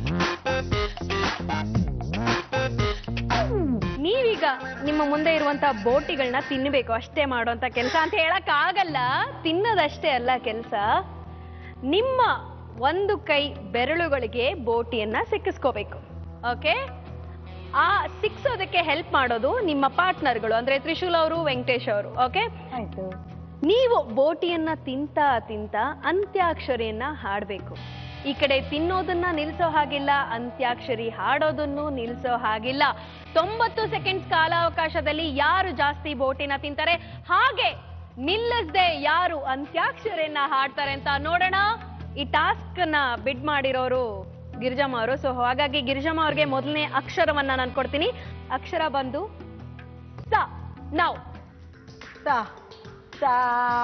ನೀವೀಗ ನಿಮ್ಮ ಮುಂದೆ ಇರುವಂತಹ ಬೋಟಿಗಳನ್ನ ತಿನ್ನಬೇಕು ಅಷ್ಟೇ ಮಾಡುವಂತ ಕೆಲಸ ಅಂತ ಹೇಳಕ್ ಆಗಲ್ಲ ತಿನ್ನೋದಷ್ಟೇ ಅಲ್ಲ ಕೆಲಸ ನಿಮ್ಮ ಒಂದು ಕೈ ಬೆರಳುಗಳಿಗೆ ಬೋಟಿಯನ್ನ ಸಿಕ್ಕಿಸ್ಕೋಬೇಕು ಓಕೆ ಆ ಸಿಕ್ಸೋದಕ್ಕೆ ಹೆಲ್ಪ್ ಮಾಡೋದು ನಿಮ್ಮ ಪಾರ್ಟ್ನರ್ಗಳು ಅಂದ್ರೆ ತ್ರಿಶೂಲ್ ಅವರು ವೆಂಕಟೇಶ್ ಅವರು ಓಕೆ ಆಯ್ತು ನೀವು ಬೋಟಿಯನ್ನ ತಿಂತ ತಿಂತ ಅಂತ್ಯಾಕ್ಷರಿಯನ್ನ ಹಾಡಬೇಕು ಈ ಕಡೆ ತಿನ್ನೋದನ್ನ ನಿಲ್ಸೋ ಹಾಗಿಲ್ಲ ಅಂತ್ಯಾಕ್ಷರಿ ಹಾಡೋದನ್ನು ನಿಲ್ಸೋ ಹಾಗಿಲ್ಲ ತೊಂಬತ್ತು ಸೆಕೆಂಡ್ಸ್ ಕಾಲಾವಕಾಶದಲ್ಲಿ ಯಾರು ಜಾಸ್ತಿ ಬೋಟಿನ ತಿಂತಾರೆ ಹಾಗೆ ನಿಲ್ಲಿಸದೆ ಯಾರು ಅಂತ್ಯಾಕ್ಷರಿಯನ್ನ ಹಾಡ್ತಾರೆ ಅಂತ ನೋಡೋಣ ಈ ಟಾಸ್ಕ್ ನ ಬಿಡ್ ಮಾಡಿರೋರು ಗಿರಿಜಮ್ಮ ಅವರು ಸೊ ಹಾಗಾಗಿ ಗಿರಿಜಮ್ಮ ಅವ್ರಿಗೆ ಮೊದಲನೇ ಅಕ್ಷರವನ್ನ ನಾನು ಕೊಡ್ತೀನಿ ಅಕ್ಷರ ಬಂದು ಸ ನಾವು ತಾ ತಾ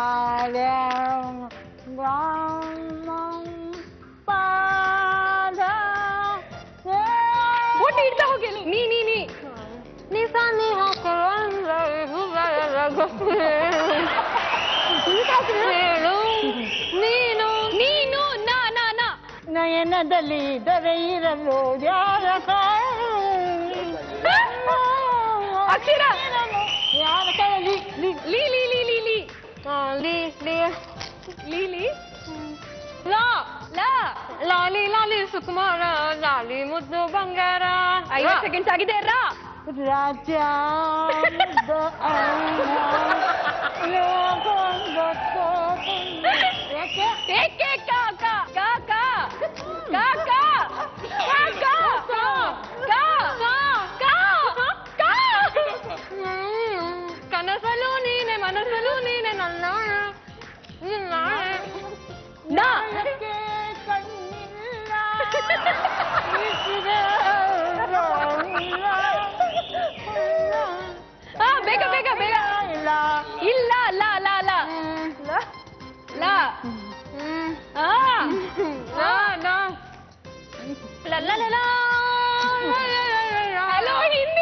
ಪಾದ ಬೋಟಿ ಇಡ್ತಾ ಹೋಗಿ ನೀ ನೀ ನೀ ನಿಸಾನಿ ನೀನು ನೀನು ನಾ ನಾ ನಾ ನಯನದಲ್ಲಿ ದೊರೆಯಿರಲು ಯಾರ ಅಕ್ಷರ ಯಾರ ಕೈಯಲ್ಲಿ ಲೀ ಲೀ ಲೀ ಲೀ ಲೀ ಲೀ ಲೀ ಲೀ ಲೀ ಲಾ ಲಾ ಲಾಲಿ ಲಾಲಿ ಸುಕುಮಾರ ಲಾಲಿ ಮುದ್ದು ಬಂಗಾರ ಐವತ್ತು ಸೆಕೆಂಡ್ಸ್ ಆಗಿದೆ ರಾ ರಾಜ ಏಕೆ ಕಾ ಕಾ ಕಾ ಕಾ ಕಾ ಕಾ ಕಾ ಕಾ ಕಾ ಕಾ ಕಾ ಕನಸಲು ನೀನೆ ಮನಸ್ಸಲು ನೀನೆ ನನ್ನ ನಿನ್ನ ನಾ ಹಾ ಬೇಗ ಬೇಗ ಬೇಗ ಇಲ್ಲ ಇಲ್ಲ ಲಾ ಲಾ ಲಾ ಲಾ ಆ ನಾ ನಾ ಲಾ ಲಾ ಲಾ ಲಾ ಹಲೋ ಹಿಂದಿ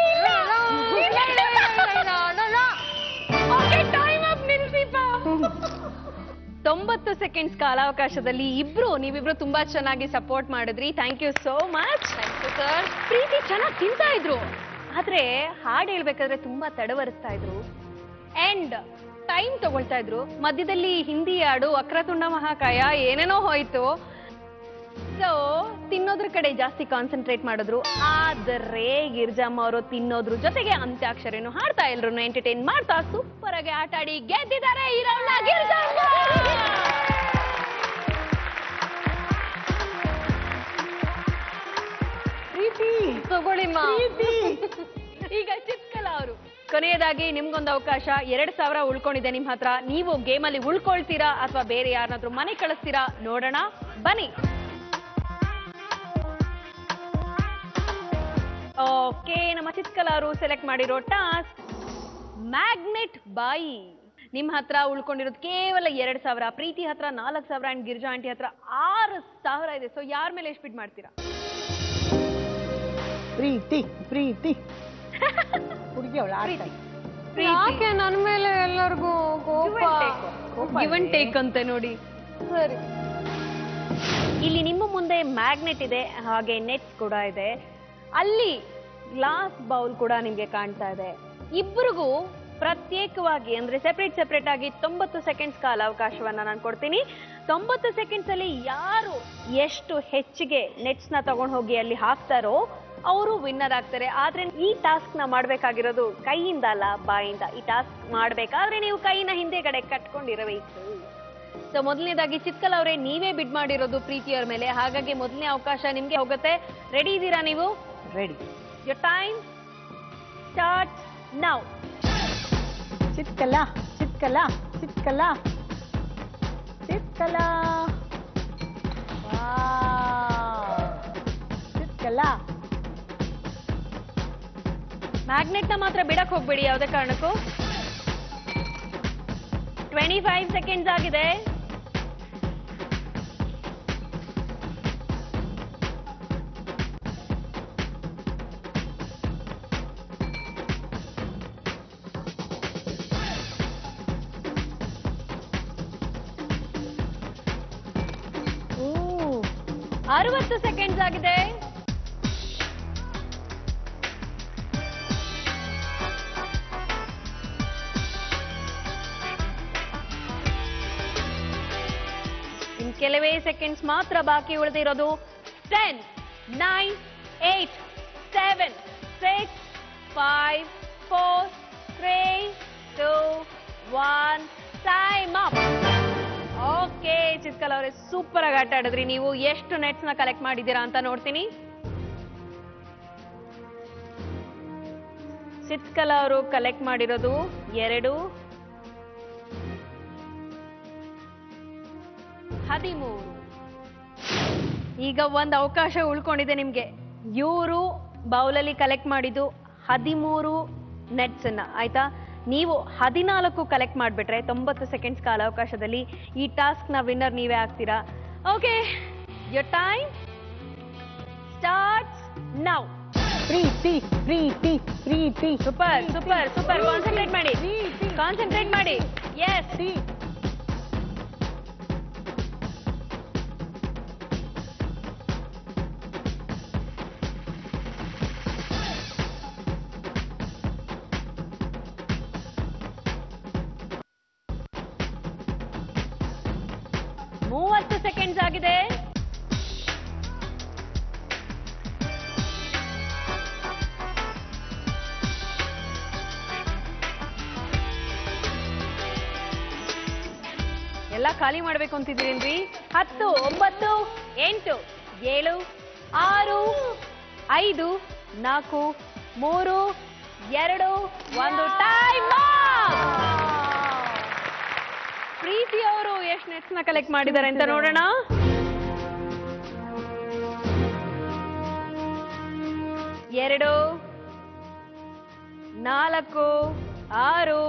ಇಲ್ಲ ಓಕೆ ಟೈಮ್ ಅಪ್ ನಿಲ್ಸಿಪ್ಪ ತೊಂಬತ್ತು ಸೆಕೆಂಡ್ಸ್ ಕಾಲಾವಕಾಶದಲ್ಲಿ ಇಬ್ರು ನೀವಿಬ್ರು ತುಂಬಾ ಚೆನ್ನಾಗಿ ಸಪೋರ್ಟ್ ಮಾಡಿದ್ರಿ thank you so much sir Preethi ಚೆನ್ನಾಗಿ ತಿಂತಾ ಇದ್ರು ಆದ್ರೆ ಹಾಡು ಹೇಳ್ಬೇಕಾದ್ರೆ ತುಂಬಾ ತಡವರಿಸ್ತಾ ಇದ್ರು ಅಂಡ್ ಟೈಮ್ ತಗೊಳ್ತಾ ಇದ್ರು ಮಧ್ಯದಲ್ಲಿ ಹಿಂದಿ ಹಾಡು ವಕ್ರತುಂಡ ಮಹಾಕಾಯ ಏನೇನೋ ಹೋಯ್ತು ಸೊ ತಿನ್ನೋದ್ರ ಕಡೆ ಜಾಸ್ತಿ ಕಾನ್ಸಂಟ್ರೇಟ್ ಮಾಡಿದ್ರು ಆದರೆ ಗಿರ್ಜಮ್ಮ ಅವರು ತಿನ್ನೋದ್ರ ಜೊತೆಗೆ ಅಂತ್ಯಾಕ್ಷರಿಯನ್ನು ಹಾಡ್ತಾ ಎಲ್ರು ಎಂಟರ್ಟೈನ್ ಮಾಡ್ತಾ ಸೂಪರ್ ಆಗಿ ಆಟ ಆಡಿ ಗೆದ್ದಿದ್ದಾರೆ ಈ round ನ ಗಿರ್ಜಮ್ಮ ತಗೊಳ್ಳಿಮ್ಮ ಈಗ ಚಿತ್ಕಲಾ ಅವರು ಕೊನೆಯದಾಗಿ ನಿಮ್ಗೊಂದು ಅವಕಾಶ ಎರಡ್ ಸಾವಿರ ಉಳ್ಕೊಂಡಿದೆ ನಿಮ್ ಹತ್ರ ನೀವು ಗೇಮಲ್ಲಿ ಉಳ್ಕೊಳ್ತೀರಾ ಅಥವಾ ಬೇರೆ ಯಾರನ್ನಾದ್ರೂ ಮನೆ ಕಳಿಸ್ತೀರಾ ನೋಡೋಣ ಬನ್ನಿ ಓಕೆ ನಮ್ಮ ಚಿತ್ಕಲಾ ಅವರು ಸೆಲೆಕ್ಟ್ ಮಾಡಿರೋ ಟಾಸ್ಕ್ ಮ್ಯಾಗ್ನೆಟ್ ಬಾಯಿ ನಿಮ್ ಹತ್ರ ಉಳ್ಕೊಂಡಿರೋದು ಕೇವಲ ಎರಡ್ ಸಾವಿರ ಪ್ರೀತಿ ಹತ್ರ ನಾಲ್ಕು ಸಾವಿರ ಅಂಡ್ ಗಿರಿಜಾ ಆಂಟಿ ಹತ್ರ ಆರು ಸಾವಿರ ಇದೆ ಸೊ ಯಾರ ಮೇಲೆ ಎಷ್ಟು ಬಿಡ್ ಮಾಡ್ತೀರಾ ಪ್ರೀತಿ ಪ್ರೀತಿ ಹುಡುಗಿ ಅವಳ ಆಡ್ತಾಳೆ ಯಾಕೆ ನನ್ ಮೇಲೆ ಎಲ್ಲರಿಗೂ ಕೋಪ ಗಿವ್ ಅಂಡ್ ಟೇಕ್ ಅಂತೆ ನೋಡಿ ಸರಿ ಇಲ್ಲಿ ನಿಮ್ಮ ಮುಂದೆ ಮ್ಯಾಗ್ನೆಟ್ ಇದೆ ಹಾಗೆ ನೆಟ್ ಕೂಡ ಇದೆ ಅಲ್ಲಿ ಗ್ಲಾಸ್ ಬೌಲ್ ಕೂಡ ನಿಮ್ಗೆ ಕಾಣ್ತಾ ಇದೆ ಇಬ್ಬರಿಗೂ ಪ್ರತ್ಯೇಕವಾಗಿ ಅಂದ್ರೆ ಸೆಪರೇಟ್ ಸೆಪರೇಟ್ ಆಗಿ ತೊಂಬತ್ತು ಸೆಕೆಂಡ್ಸ್ ಕಾಲ ಅವಕಾಶವನ್ನ ನಾನು ಕೊಡ್ತೀನಿ ತೊಂಬತ್ತು ಸೆಕೆಂಡ್ಸ್ ಅಲ್ಲಿ ಯಾರು ಎಷ್ಟು ಹೆಚ್ಚಿಗೆ ನೆಟ್ಸ್ ನ ತಗೊಂಡು ಹೋಗಿ ಅಲ್ಲಿ ಹಾಕ್ತಾರೋ ಅವರು ವಿನ್ನರ್ ಆಗ್ತಾರೆ ಆದ್ರೆ ಈ ಟಾಸ್ಕ್ ನ ಮಾಡ್ಬೇಕಾಗಿರೋದು ಕೈಯಿಂದ ಅಲ್ಲ ಬಾಯಿಂದ ಈ ಟಾಸ್ಕ್ ಮಾಡ್ಬೇಕಾದ್ರೆ ನೀವು ಕೈನ ಹಿಂದೆಗಡೆ ಕಟ್ಕೊಂಡಿರಬೇಕು ಸೊ ಮೊದಲನೇದಾಗಿ ಚಿತ್ಕಲ್ ಅವರೇ ನೀವೇ ಬಿಡ್ ಮಾಡಿರೋದು ಪ್ರೀತಿಯವ್ರ ಮೇಲೆ ಹಾಗಾಗಿ ಮೊದಲನೇ ಅವಕಾಶ ನಿಮ್ಗೆ ಹೋಗುತ್ತೆ ರೆಡಿ ಇದ್ದೀರಾ ನೀವು ready your time start now Chitkala Chitkala Chitkala Chitkala Chitkala magnet ನ ಮಾತ್ರ ಬಿಡಕ್ ಹೋಗ್ಬೇಡಿ ಯಾವುದೇ ಕಾರಣಕ್ಕೂ ಟ್ವೆಂಟಿ ಫೈವ್ ಸೆಕೆಂಡ್ಸ್ ಆಗಿದೆ ಅರವತ್ತು ಸೆಕೆಂಡ್ಸ್ ಆಗಿದೆ ಇನ್ ಕೆಲವೇ ಸೆಕೆಂಡ್ಸ್ ಮಾತ್ರ ಬಾಕಿ ಉಳಿದಿರೋದು ten nine eight seven six five four three two one time up okay Chitkal ಅವರೇ ಸೂಪರ್ ಆಗಿ ಆಟ ಆಡಿದ್ರಿ ನೀವು ಎಷ್ಟು ನೆಟ್ಸ್ ನ ಕಲೆಕ್ಟ್ ಮಾಡಿದ್ದೀರಾ ಅಂತ ನೋಡ್ತೀನಿ ಚಿತ್ಕಲ್ ಅವರು ಕಲೆಕ್ಟ್ ಮಾಡಿರೋದು ಎರಡು ಹದಿಮೂರು ಈಗ ಒಂದು ಅವಕಾಶ ಉಳ್ಕೊಂಡಿದೆ ನಿಮ್ಗೆ ಇವರು ಬೌಲಲ್ಲಿ ಕಲೆಕ್ಟ್ ಮಾಡಿದ್ದು ಹದಿಮೂರು ನೆಟ್ಸ್ ಅನ್ನ ಆಯ್ತಾ ನೀವು ಹದಿನಾಲ್ಕು ಕಲೆಕ್ಟ್ ಮಾಡಿಬಿಟ್ರೆ ತೊಂಬತ್ತು ಸೆಕೆಂಡ್ಸ್ ಕಾಲಾವಕಾಶದಲ್ಲಿ ಈ ಟಾಸ್ಕ್ ನ ವಿನ್ನರ್ ನೀವೇ ಆಗ್ತೀರಾ okay your time start now Preethi Preethi Preethi super super super concentrate ಮಾಡಿ ಕಾನ್ಸಂಟ್ರೇಟ್ ಮಾಡಿ ಎಸ್ ಮೂವತ್ತು ಸೆಕೆಂಡ್ಸ್ ಆಗಿದೆ ಎಲ್ಲ ಖಾಲಿ ಮಾಡ್ಬೇಕು ಅಂತಿದ್ದೀರೇನ್ರಿ ಹತ್ತು ಒಂಬತ್ತು ಎಂಟು ಏಳು ಆರು ಐದು ನಾಲ್ಕು ಮೂರು ಎರಡು ಒಂದು ಟೈಮ್ ಪ್ರೀತಿ ಅವರು ಎಷ್ಟು ನೆಟ್ಸ್ ನ ಕಲೆಕ್ಟ್ ಮಾಡಿದ್ದಾರೆ ಅಂತ ನೋಡೋಣ ಎರಡು ನಾಲ್ಕು ಆರು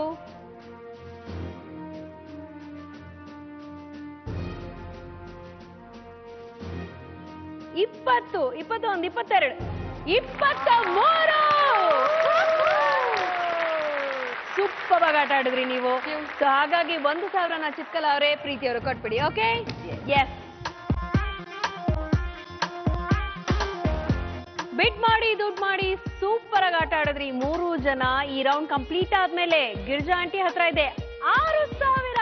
ಇಪ್ಪತ್ತು ಇಪ್ಪತ್ತೊಂದು ಇಪ್ಪತ್ತೆರಡು ಇಪ್ಪತ್ತ ಮೂರು ಸೂಪರ್ ಆಗಿ ಆಟ ಆಡಿದ್ರಿ ನೀವು ಸೊ ಹಾಗಾಗಿ ಒಂದು ಸಾವಿರನ ಚಿತ್ಕಲ ಅವರೇ ಪ್ರೀತಿ ಅವರು ಕೊಟ್ಬಿಡಿ ಓಕೆ ಎಸ್ ಬಿಟ್ ಮಾಡಿ ದುಡ್ಡು ಮಾಡಿ ಸೂಪರ್ ಆಗಿ ಆಟ ಆಡಿದ್ರಿ ಮೂರು ಜನ ಈ ರೌಂಡ್ ಕಂಪ್ಲೀಟ್ ಆದ್ಮೇಲೆ ಗಿರ್ಜಾ ಆಂಟಿ ಹತ್ರ ಇದೆ ಆರು ಸಾವಿರ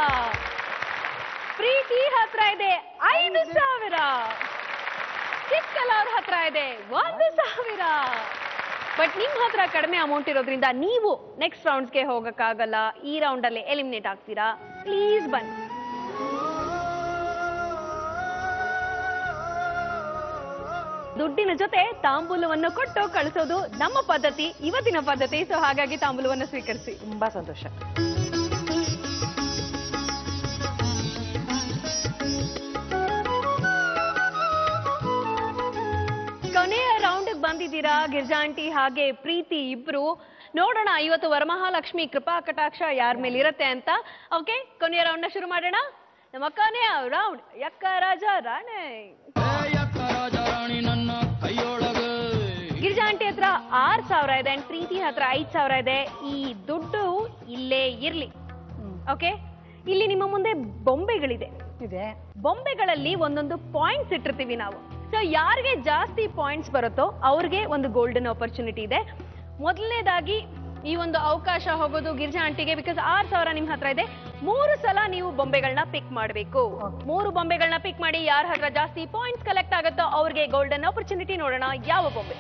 ಪ್ರೀತಿ ಹತ್ರ ಇದೆ ಐದು ಸಾವಿರ ಚಿಕ್ಕಲ ಅವ್ರ ಹತ್ರ ಇದೆ ಒಂದು ಸಾವಿರ ಬಟ್ ನಿಮ್ ಹತ್ರ ಕಡಿಮೆ ಅಮೌಂಟ್ ಇರೋದ್ರಿಂದ ನೀವು ನೆಕ್ಸ್ಟ್ ರೌಂಡ್ಸ್ಗೆ ಹೋಗಕ್ಕಾಗಲ್ಲ ಈ ರೌಂಡ್ ಅಲ್ಲಿ ಎಲಿಮಿನೇಟ್ ಆಗ್ತೀರಾ ಪ್ಲೀಸ್ ಬನ್ನಿ ದುಡ್ಡಿನ ಜೊತೆ ತಾಂಬೂಲವನ್ನು ಕೊಟ್ಟು ಕಳಿಸೋದು ನಮ್ಮ ಪದ್ಧತಿ ಇವತ್ತಿನ ಪದ್ಧತಿ ಸೊ ಹಾಗಾಗಿ ತಾಂಬೂಲವನ್ನು ಸ್ವೀಕರಿಸಿ ತುಂಬಾ ಸಂತೋಷ ಕೊನೆಯ ರೌಂಡ್ ಬಂದಿದ್ದೀರಾ ಗಿರ್ಜಾ ಆಂಟಿ ಹಾಗೆ ಪ್ರೀತಿ ಇಬ್ರು ನೋಡೋಣ ಇವತ್ತು ವರಮಹಾಲಕ್ಷ್ಮಿ ಕೃಪಾ ಕಟಾಕ್ಷ ಯಾರ ಮೇಲೆ ಇರತ್ತೆ ಅಂತ ಓಕೆ ಕೊನೆಯ ರೌಂಡ್ ನ ಶುರು ಮಾಡೋಣ ನಮ್ಮ ಕೊನೆಯ ರೌಂಡ್ ಯಕ್ಕ ರಾಜ ರಾಣೆ ಗಿರಿಜಾ ಆಂಟಿ ಹತ್ರ ಆರ್ ಸಾವಿರ ಇದೆ ಅಂಡ್ ಪ್ರೀತಿ ಹತ್ರ ಐದ್ ಸಾವಿರ ಇದೆ ಈ ದುಡ್ಡು ಇಲ್ಲೇ ಇರ್ಲಿ ಓಕೆ ಇಲ್ಲಿ ನಿಮ್ಮ ಮುಂದೆ ಬೊಂಬೆಗಳಿದೆ ಇದೆ ಬೊಂಬೆಗಳಲ್ಲಿ ಒಂದೊಂದು ಪಾಯಿಂಟ್ಸ್ ಇಟ್ಟಿರ್ತೀವಿ ನಾವು ಸೊ ಯಾರಿಗೆ ಜಾಸ್ತಿ ಪಾಯಿಂಟ್ಸ್ ಬರುತ್ತೋ ಅವ್ರಿಗೆ ಒಂದು ಗೋಲ್ಡನ್ ಆಪರ್ಚುನಿಟಿ ಇದೆ ಮೊದಲನೇದಾಗಿ ಈ ಒಂದು ಅವಕಾಶ ಹೋಗೋದು ಗಿರ್ಜಾ ಆಂಟಿಗೆ ಬಿಕಾಸ್ ಆರ್ ಸಾವಿರ ನಿಮ್ ಹತ್ರ ಇದೆ ಮೂರು ಸಲ ನೀವು ಬೊಂಬೆಗಳನ್ನ ಪಿಕ್ ಮಾಡಬೇಕು ಮೂರು ಬೊಂಬೆಗಳನ್ನ ಪಿಕ್ ಮಾಡಿ ಯಾರ ಹತ್ರ ಜಾಸ್ತಿ ಪಾಯಿಂಟ್ಸ್ ಕಲೆಕ್ಟ್ ಆಗುತ್ತೋ ಅವ್ರಿಗೆ ಗೋಲ್ಡನ್ ಆಪರ್ಚುನಿಟಿ ನೋಡೋಣ ಯಾವ ಬೊಂಬೆ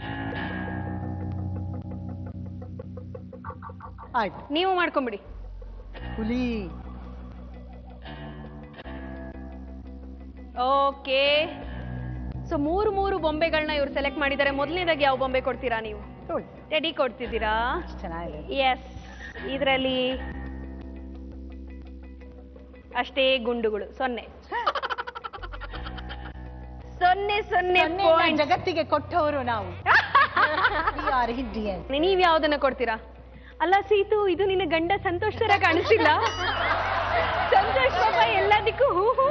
ಆಯ್ತು ನೀವು ಮಾಡ್ಕೊಂಬಿಡಿ ಹುಲಿ ಓಕೆ ಸೊ ಮೂರು ಮೂರು ಬೊಂಬೆಗಳನ್ನ ಇವ್ರು ಸೆಲೆಕ್ಟ್ ಮಾಡಿದ್ದಾರೆ ಮೊದಲನೇದಾಗಿ ಯಾವ ಬೊಂಬೆ ಕೊಡ್ತೀರಾ ನೀವು ನೋಡಿ ರೆಡಿ ಕೊಡ್ತಿದ್ದೀರಾ ಚೆನ್ನಾಗಿದೆ ಎಸ್ ಇದರಲ್ಲಿ ಅಷ್ಟೇ ಗುಂಡುಗಳು ಸೊನ್ನೆ ಸೊನ್ನೆ ಸೊನ್ನೆ ಸೊನ್ನೆನ ಪಾಯಿಂಟ್ ಜಗತ್ತಿಗೆ ಕೊಟ್ಟವರು ನಾವು We are Indians. ನೀವ್ ಯಾವ್ದನ್ನ ಕೊಡ್ತೀರಾ ಅಲ್ಲ ಸೀತು ಇದು ನಿನ್ನ ಗಂಡ ಸಂತೋಷ್ ತರ ಕಾಣಿಸ್ತಿಲ್ಲ ಸಂತೋಷ್ ಪಾಪ ಎಲ್ಲದಕ್ಕೂ ಹೂ ಹೂ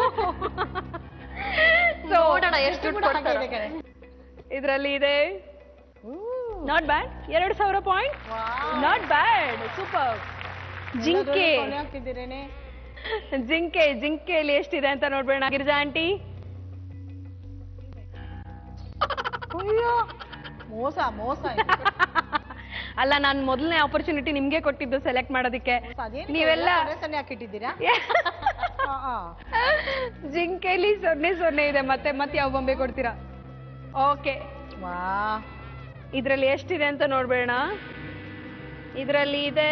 ಸೊ ನೋಡೋಣ ಎಷ್ಟು ದುಡ್ಡು ಕೂಡ ಹಾಗೆ ಕೊಡ್ತಾರೋ. ಇದೆ ಕಣೆ. ಇದ್ರಲ್ಲಿ ಇದೆ Ooh. ನಾಟ್ ಬ್ಯಾಡ್ ಎರಡು ಸಾವಿರ ಪಾಯಿಂಟ್ ನಾಟ್ ಬ್ಯಾಡ್ ಸೂಪರ್ ಜಿಂಕೆ ಎಲ್ಲಾದ್ರಲ್ಲೂ ಕೊನೆ ಹಾಕ್ತಿದ್ದೀರೇನೆ? ಜಿಂಕೆ ಜಿಂಕೆಯಲ್ಲಿ ಎಷ್ಟಿದೆ ಅಂತ ನೋಡ್ಬೇಡ ಗಿರಿಜಾ ಆಂಟಿ ಅಯ್ಯೋ ಮೋಸ ಮೋಸ ಇದು. ಅಲ್ಲ ನಾನು ಮೊದಲನೇ ಆಪರ್ಚುನಿಟಿ ನಿಮ್ಗೆ ಕೊಟ್ಟಿದ್ದು ಸೆಲೆಕ್ಟ್ ಮಾಡೋದಕ್ಕೆ ಅದೇನಕ್ಕೆ ನೀವೆಲ್ಲ ಎಲ್ಲ ಸೊನ್ನೆ ಸೊನ್ನೆ ಹಾಕಿಟ್ಟಿದ್ದೀರಾ ಆ, ಆ. ಜಿಂಕೆಲಿ ಸೊನ್ನೆ ಸೊನ್ನೆ ಇದೆ ಮತ್ತೆ ಮತ್ತೆ ಯಾವ ಬೊಂಬೆ ಕೊಡ್ತೀರಾ ಓಕೆ ವಾ ಇದ್ರಲ್ಲಿ ಎಷ್ಟಿದೆ ಅಂತ ನೋಡ್ಬೇಡ ಇದ್ರಲ್ಲಿ ಇದೆ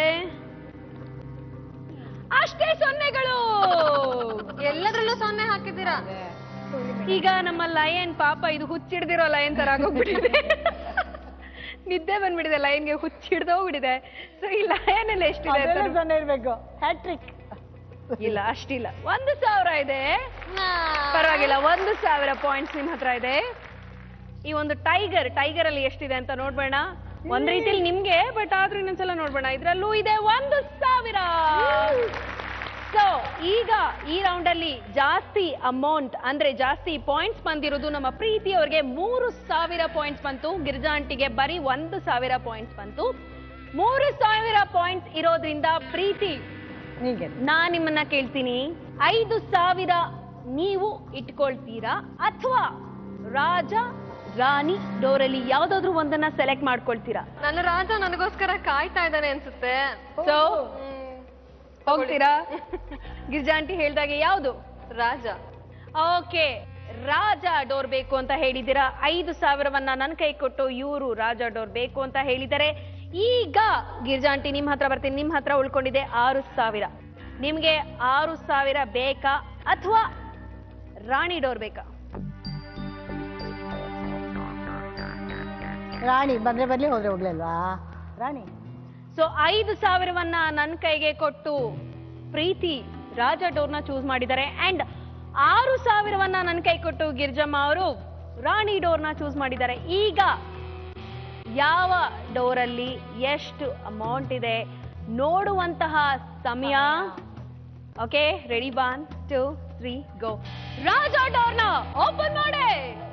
ಅಷ್ಟೇ ಸೊನ್ನೆಗಳು ಎಲ್ಲದ್ರಲ್ಲೂ ಸೊನ್ನೆ ಹಾಕಿದ್ದೀರಾ ಈಗ ನಮ್ಮ ಲಯನ್ ಪಾಪ ಇದು ಹುಚ್ಚಿಡ್ದಿರೋ ಲಯನ್ ತರ ಆಗೋಗ್ಬಿಟ್ಟಿದೆ ನಿದ್ದೆ ಬಂದ್ಬಿಟ್ಟಿದೆ ಲಯನ್ಗೆ ಹುಚ್ಚಿಡ್ದೋಗ್ಬಿಟ್ಟಿದೆ ಸೊ ಈ ಲಯನ್ ಎಲ್ಲ ಎಷ್ಟಿದೆ ಅಂತ ಅದೆಲ್ಲ ನೋಡು. ಸೊನ್ನೆ ಇರ್ಬೇಕು ಹ್ಯಾಟ್ರಿಕ್ ಇಲ್ಲ ಅಷ್ಟಿಲ್ಲ ಒಂದು ಸಾವಿರ ಇದೆ ಪರವಾಗಿಲ್ಲ ಒಂದು ಸಾವಿರ ಪಾಯಿಂಟ್ಸ್ ನಿಮ್ ಹತ್ರ ಇದೆ ಈ ಒಂದು ಟೈಗರ್ ಟೈಗರ್ ಅಲ್ಲಿ ಎಷ್ಟಿದೆ ಅಂತ ನೋಡ್ಬೇಡ ಒಂದ್ ರೀತಿಲಿ ನಿಮ್ಗೆ ಬಟ್ ಆದ್ರೂ ಇನ್ನೊಂದ್ಸಲ ನೋಡ್ಬೇಡ ಇದ್ರಲ್ಲೂ ಇದೆ ಒಂದು ಸಾವಿರ ಸೊ ಈಗ ಈ ರೌಂಡ್ ಅಲ್ಲಿ ಜಾಸ್ತಿ ಅಮೌಂಟ್ ಅಂದ್ರೆ ಜಾಸ್ತಿ ಪಾಯಿಂಟ್ಸ್ ಬಂದಿರೋದು ನಮ್ಮ ಪ್ರೀತಿ ಅವ್ರಿಗೆ ಮೂರು ಸಾವಿರ ಪಾಯಿಂಟ್ಸ್ ಬಂತು ಗಿರಿಜಾ ಆಂಟಿಗೆ ಬರೀ ಒಂದು ಸಾವಿರ ಪಾಯಿಂಟ್ಸ್ ಬಂತು ಮೂರು ಸಾವಿರ ಪಾಯಿಂಟ್ಸ್ ಇರೋದ್ರಿಂದ ಪ್ರೀತಿ ಹೀಗೆ ನಾನ್ ನಿಮ್ಮನ್ನ ಕೇಳ್ತೀನಿ ಐದು ಸಾವಿರ ನೀವು ಇಟ್ಕೊಳ್ತೀರಾ ಅಥವಾ ರಾಜ ರಾಣಿ ಡೋರಲ್ಲಿ ಯಾವ್ದಾದ್ರು ಒಂದನ್ನ ಸೆಲೆಕ್ಟ್ ಮಾಡ್ಕೊಳ್ತೀರಾ ನನ್ನ ರಾಜ ನನಗೋಸ್ಕರ ಕಾಯ್ತಾ ಇದ್ದಾನೆ ಅನ್ಸುತ್ತೆ ಸೊ ಹೋಗ್ತೀರಾ ಗಿರ್ಜಾ ಆಂಟಿ ಹೇಳ್ದಾಗೆ ಯಾವ್ದು ರಾಜ ಓಕೆ ರಾಜ ಡೋರ್ ಬೇಕು ಅಂತ ಹೇಳಿದ್ದೀರಾ ಐದು ಸಾವಿರವನ್ನ ನನ್ನ ಕೈ ಕೊಟ್ಟು ಇವರು ರಾಜ ಡೋರ್ ಬೇಕು ಅಂತ ಹೇಳಿದ್ದಾರೆ ಈಗ ಗಿರ್ಜಾ ಆಂಟಿ ನಿಮ್ ಹತ್ರ ಬರ್ತೀನಿ ನಿಮ್ ಹತ್ರ ಉಳ್ಕೊಂಡಿದೆ ಆರು ಸಾವಿರ ನಿಮ್ಗೆ ಆರು ಸಾವಿರ ಬೇಕಾ ಅಥವಾ ರಾಣಿ ಡೋರ್ ಬೇಕಾ ರಾಣಿ ಬಂದ್ರೆ ಬರ್ಲಿ ಹೋದ್ರೆ ಹೋಗ್ಲಲ್ವಾ ರಾಣಿ ಸೊ ಐದು ಸಾವಿರವನ್ನ ನನ್ನ ಕೈಗೆ ಕೊಟ್ಟು ಪ್ರೀತಿ ರಾಜ ಡೋರ್ನ ಚೂಸ್ ಮಾಡಿದ್ದಾರೆ ಅಂಡ್ ಆರು ಸಾವಿರವನ್ನ ನನ್ನ ಕೈ ಕೊಟ್ಟು ಗಿರ್ಜಮ್ಮ ಅವರು ರಾಣಿ ಡೋರ್ನ ಚೂಸ್ ಮಾಡಿದ್ದಾರೆ ಈಗ ಯಾವ ಡೋರಲ್ಲಿ ಎಷ್ಟು ಅಮೌಂಟ್ ಇದೆ ನೋಡುವಂತಹ ಸಮಯ okay ready one two three go ರಾಜ ಡೋರ್ನ ಓಪನ್ ಮಾಡಿ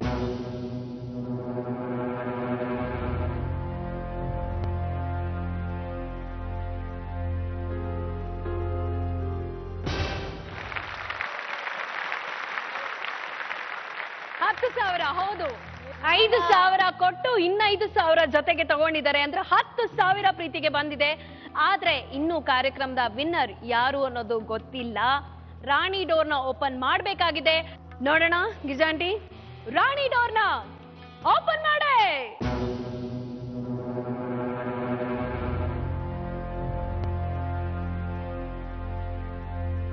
ಹತ್ತು ಸಾವಿರ ಹೌದು ಐದು ಸಾವಿರ ಕೊಟ್ಟು ಇನ್ನೈದು ಸಾವಿರ ಜೊತೆಗೆ ತಗೊಂಡಿದ್ದಾರೆ ಅಂದ್ರೆ ಹತ್ತು ಸಾವಿರ ಪ್ರೀತಿಗೆ ಬಂದಿದೆ ಆದ್ರೆ ಇನ್ನು ಕಾರ್ಯಕ್ರಮದ ವಿನ್ನರ್ ಯಾರು ಅನ್ನೋದು ಗೊತ್ತಿಲ್ಲ ರಾಣಿ ಡೋರ್ನ ಓಪನ್ ಮಾಡ್ಬೇಕಾಗಿದೆ ನೋಡೋಣ ಗಿಜಾಂಟಿ ರಾಣಿ ಡೋರ್ನ ಓಪನ್ ಮಾಡೆ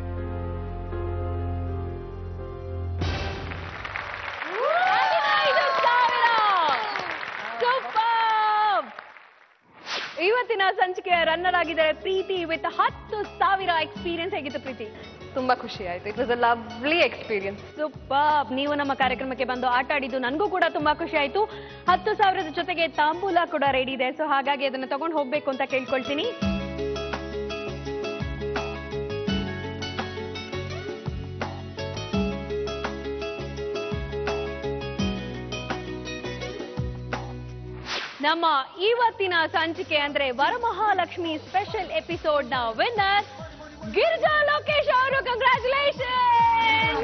ಹದಿನೈದು ಇವತ್ತಿನ ಸಂಚಿಕೆಯ ರನ್ನರ್ ಆಗಿದ್ದಾರೆ ಪ್ರೀತಿ ವಿತ್ ಹತ್ತು ಸಾವಿರ ಎಕ್ಸ್ಪೀರಿಯನ್ಸ್ ಹೇಗಿತ್ತು ಪ್ರೀತಿ ತುಂಬಾ ಖುಷಿ ಆಯ್ತು it was a lovely experience super ನೀವು ನಮ್ಮ ಕಾರ್ಯಕ್ರಮಕ್ಕೆ ಬಂದು ಆಟ ಆಡಿದ್ದು ನನಗೂ ಕೂಡ ತುಂಬಾ ಖುಷಿ ಆಯ್ತು ಹತ್ತು ಸಾವಿರದ ಜೊತೆಗೆ ತಾಂಬೂಲ ಕೂಡ ರೆಡಿ ಇದೆ ಸೊ ಹಾಗಾಗಿ ಅದನ್ನ ತಗೊಂಡು ಹೋಗ್ಬೇಕು ಅಂತ ಕೇಳ್ಕೊಳ್ತೀನಿ ನಮ್ಮ ಇವತ್ತಿನ ಸಂಚಿಕೆ ಅಂದ್ರೆ ವರಮಹಾಲಕ್ಷ್ಮಿ ಸ್ಪೆಷಲ್ ಎಪಿಸೋಡ್ ನ ವಿನ್ನರ್ ಗಿರಿಜಾ ಲೋಕೇಶ್ ಅವರು ಕಂಗ್ರ್ಯಾಚುಲೇಷನ್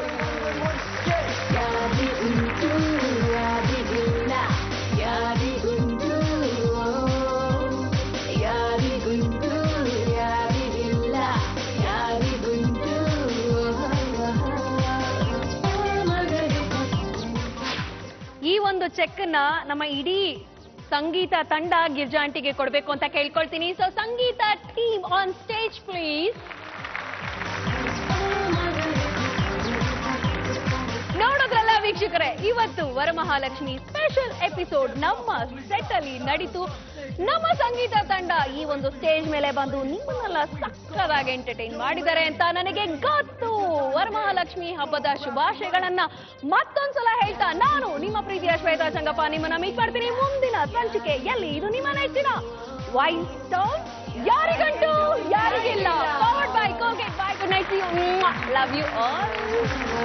ಈ ಒಂದು ಚೆಕ್ ನ ನಮ್ಮ ಇಡೀ ಸಂಗೀತ ತಂಡ ಗಿರ್ಜಾ ಆಂಟಿಗೆ ಕೊಡ್ಬೇಕು ಅಂತ ಕೇಳ್ಕೊಳ್ತೀನಿ so Sangeetha team on stage please ನೋಡೋದ್ರಲ್ಲ ವೀಕ್ಷಕರೇ ಇವತ್ತು ವರಮಹಾಲಕ್ಷ್ಮಿ ಸ್ಪೆಷಲ್ ಎಪಿಸೋಡ್ ನಮ್ಮ ಸೆಟ್ ಅಲ್ಲಿ ನಡೀತು ನಮ್ಮ ಸಂಗೀತ ತಂಡ ಈ ಒಂದು ಸ್ಟೇಜ್ ಮೇಲೆ ಬಂದು ನಿಮ್ಮನ್ನೆಲ್ಲ ಸಕ್ಕದಾಗಿ ಎಂಟರ್ಟೈನ್ ಮಾಡಿದ್ದಾರೆ ಅಂತ ನನಗೆ ಗೊತ್ತು ವರಮಹಾಲಕ್ಷ್ಮಿ ಹಬ್ಬದ ಶುಭಾಶಯಗಳನ್ನ ಮತ್ತೊಂದ್ಸಲ ಹೇಳ್ತಾ ನಾನು ನಿಮ್ಮ ಪ್ರೀತಿಯ ಶ್ವೇತಾ ಚಂಗಪ್ಪ ನಿಮ್ಮನ್ನ ಮೀಟ್ ಮಾಡ್ತೀನಿ ಮುಂದಿನ ಸಂಚಿಕೆ ಎಲ್ಲಿ ಇದು ನಿಮ್ಮ ನೆಚ್ಚಿನ ವೈನ್ ಸ್ಟೋನ್ ಯಾರಿಗಂಟು ಯಾರಿಗಿಲ್ಲ ಪವರ್ಡ್ ಬೈ ಕೋಗೆಟ್ bye good night love you all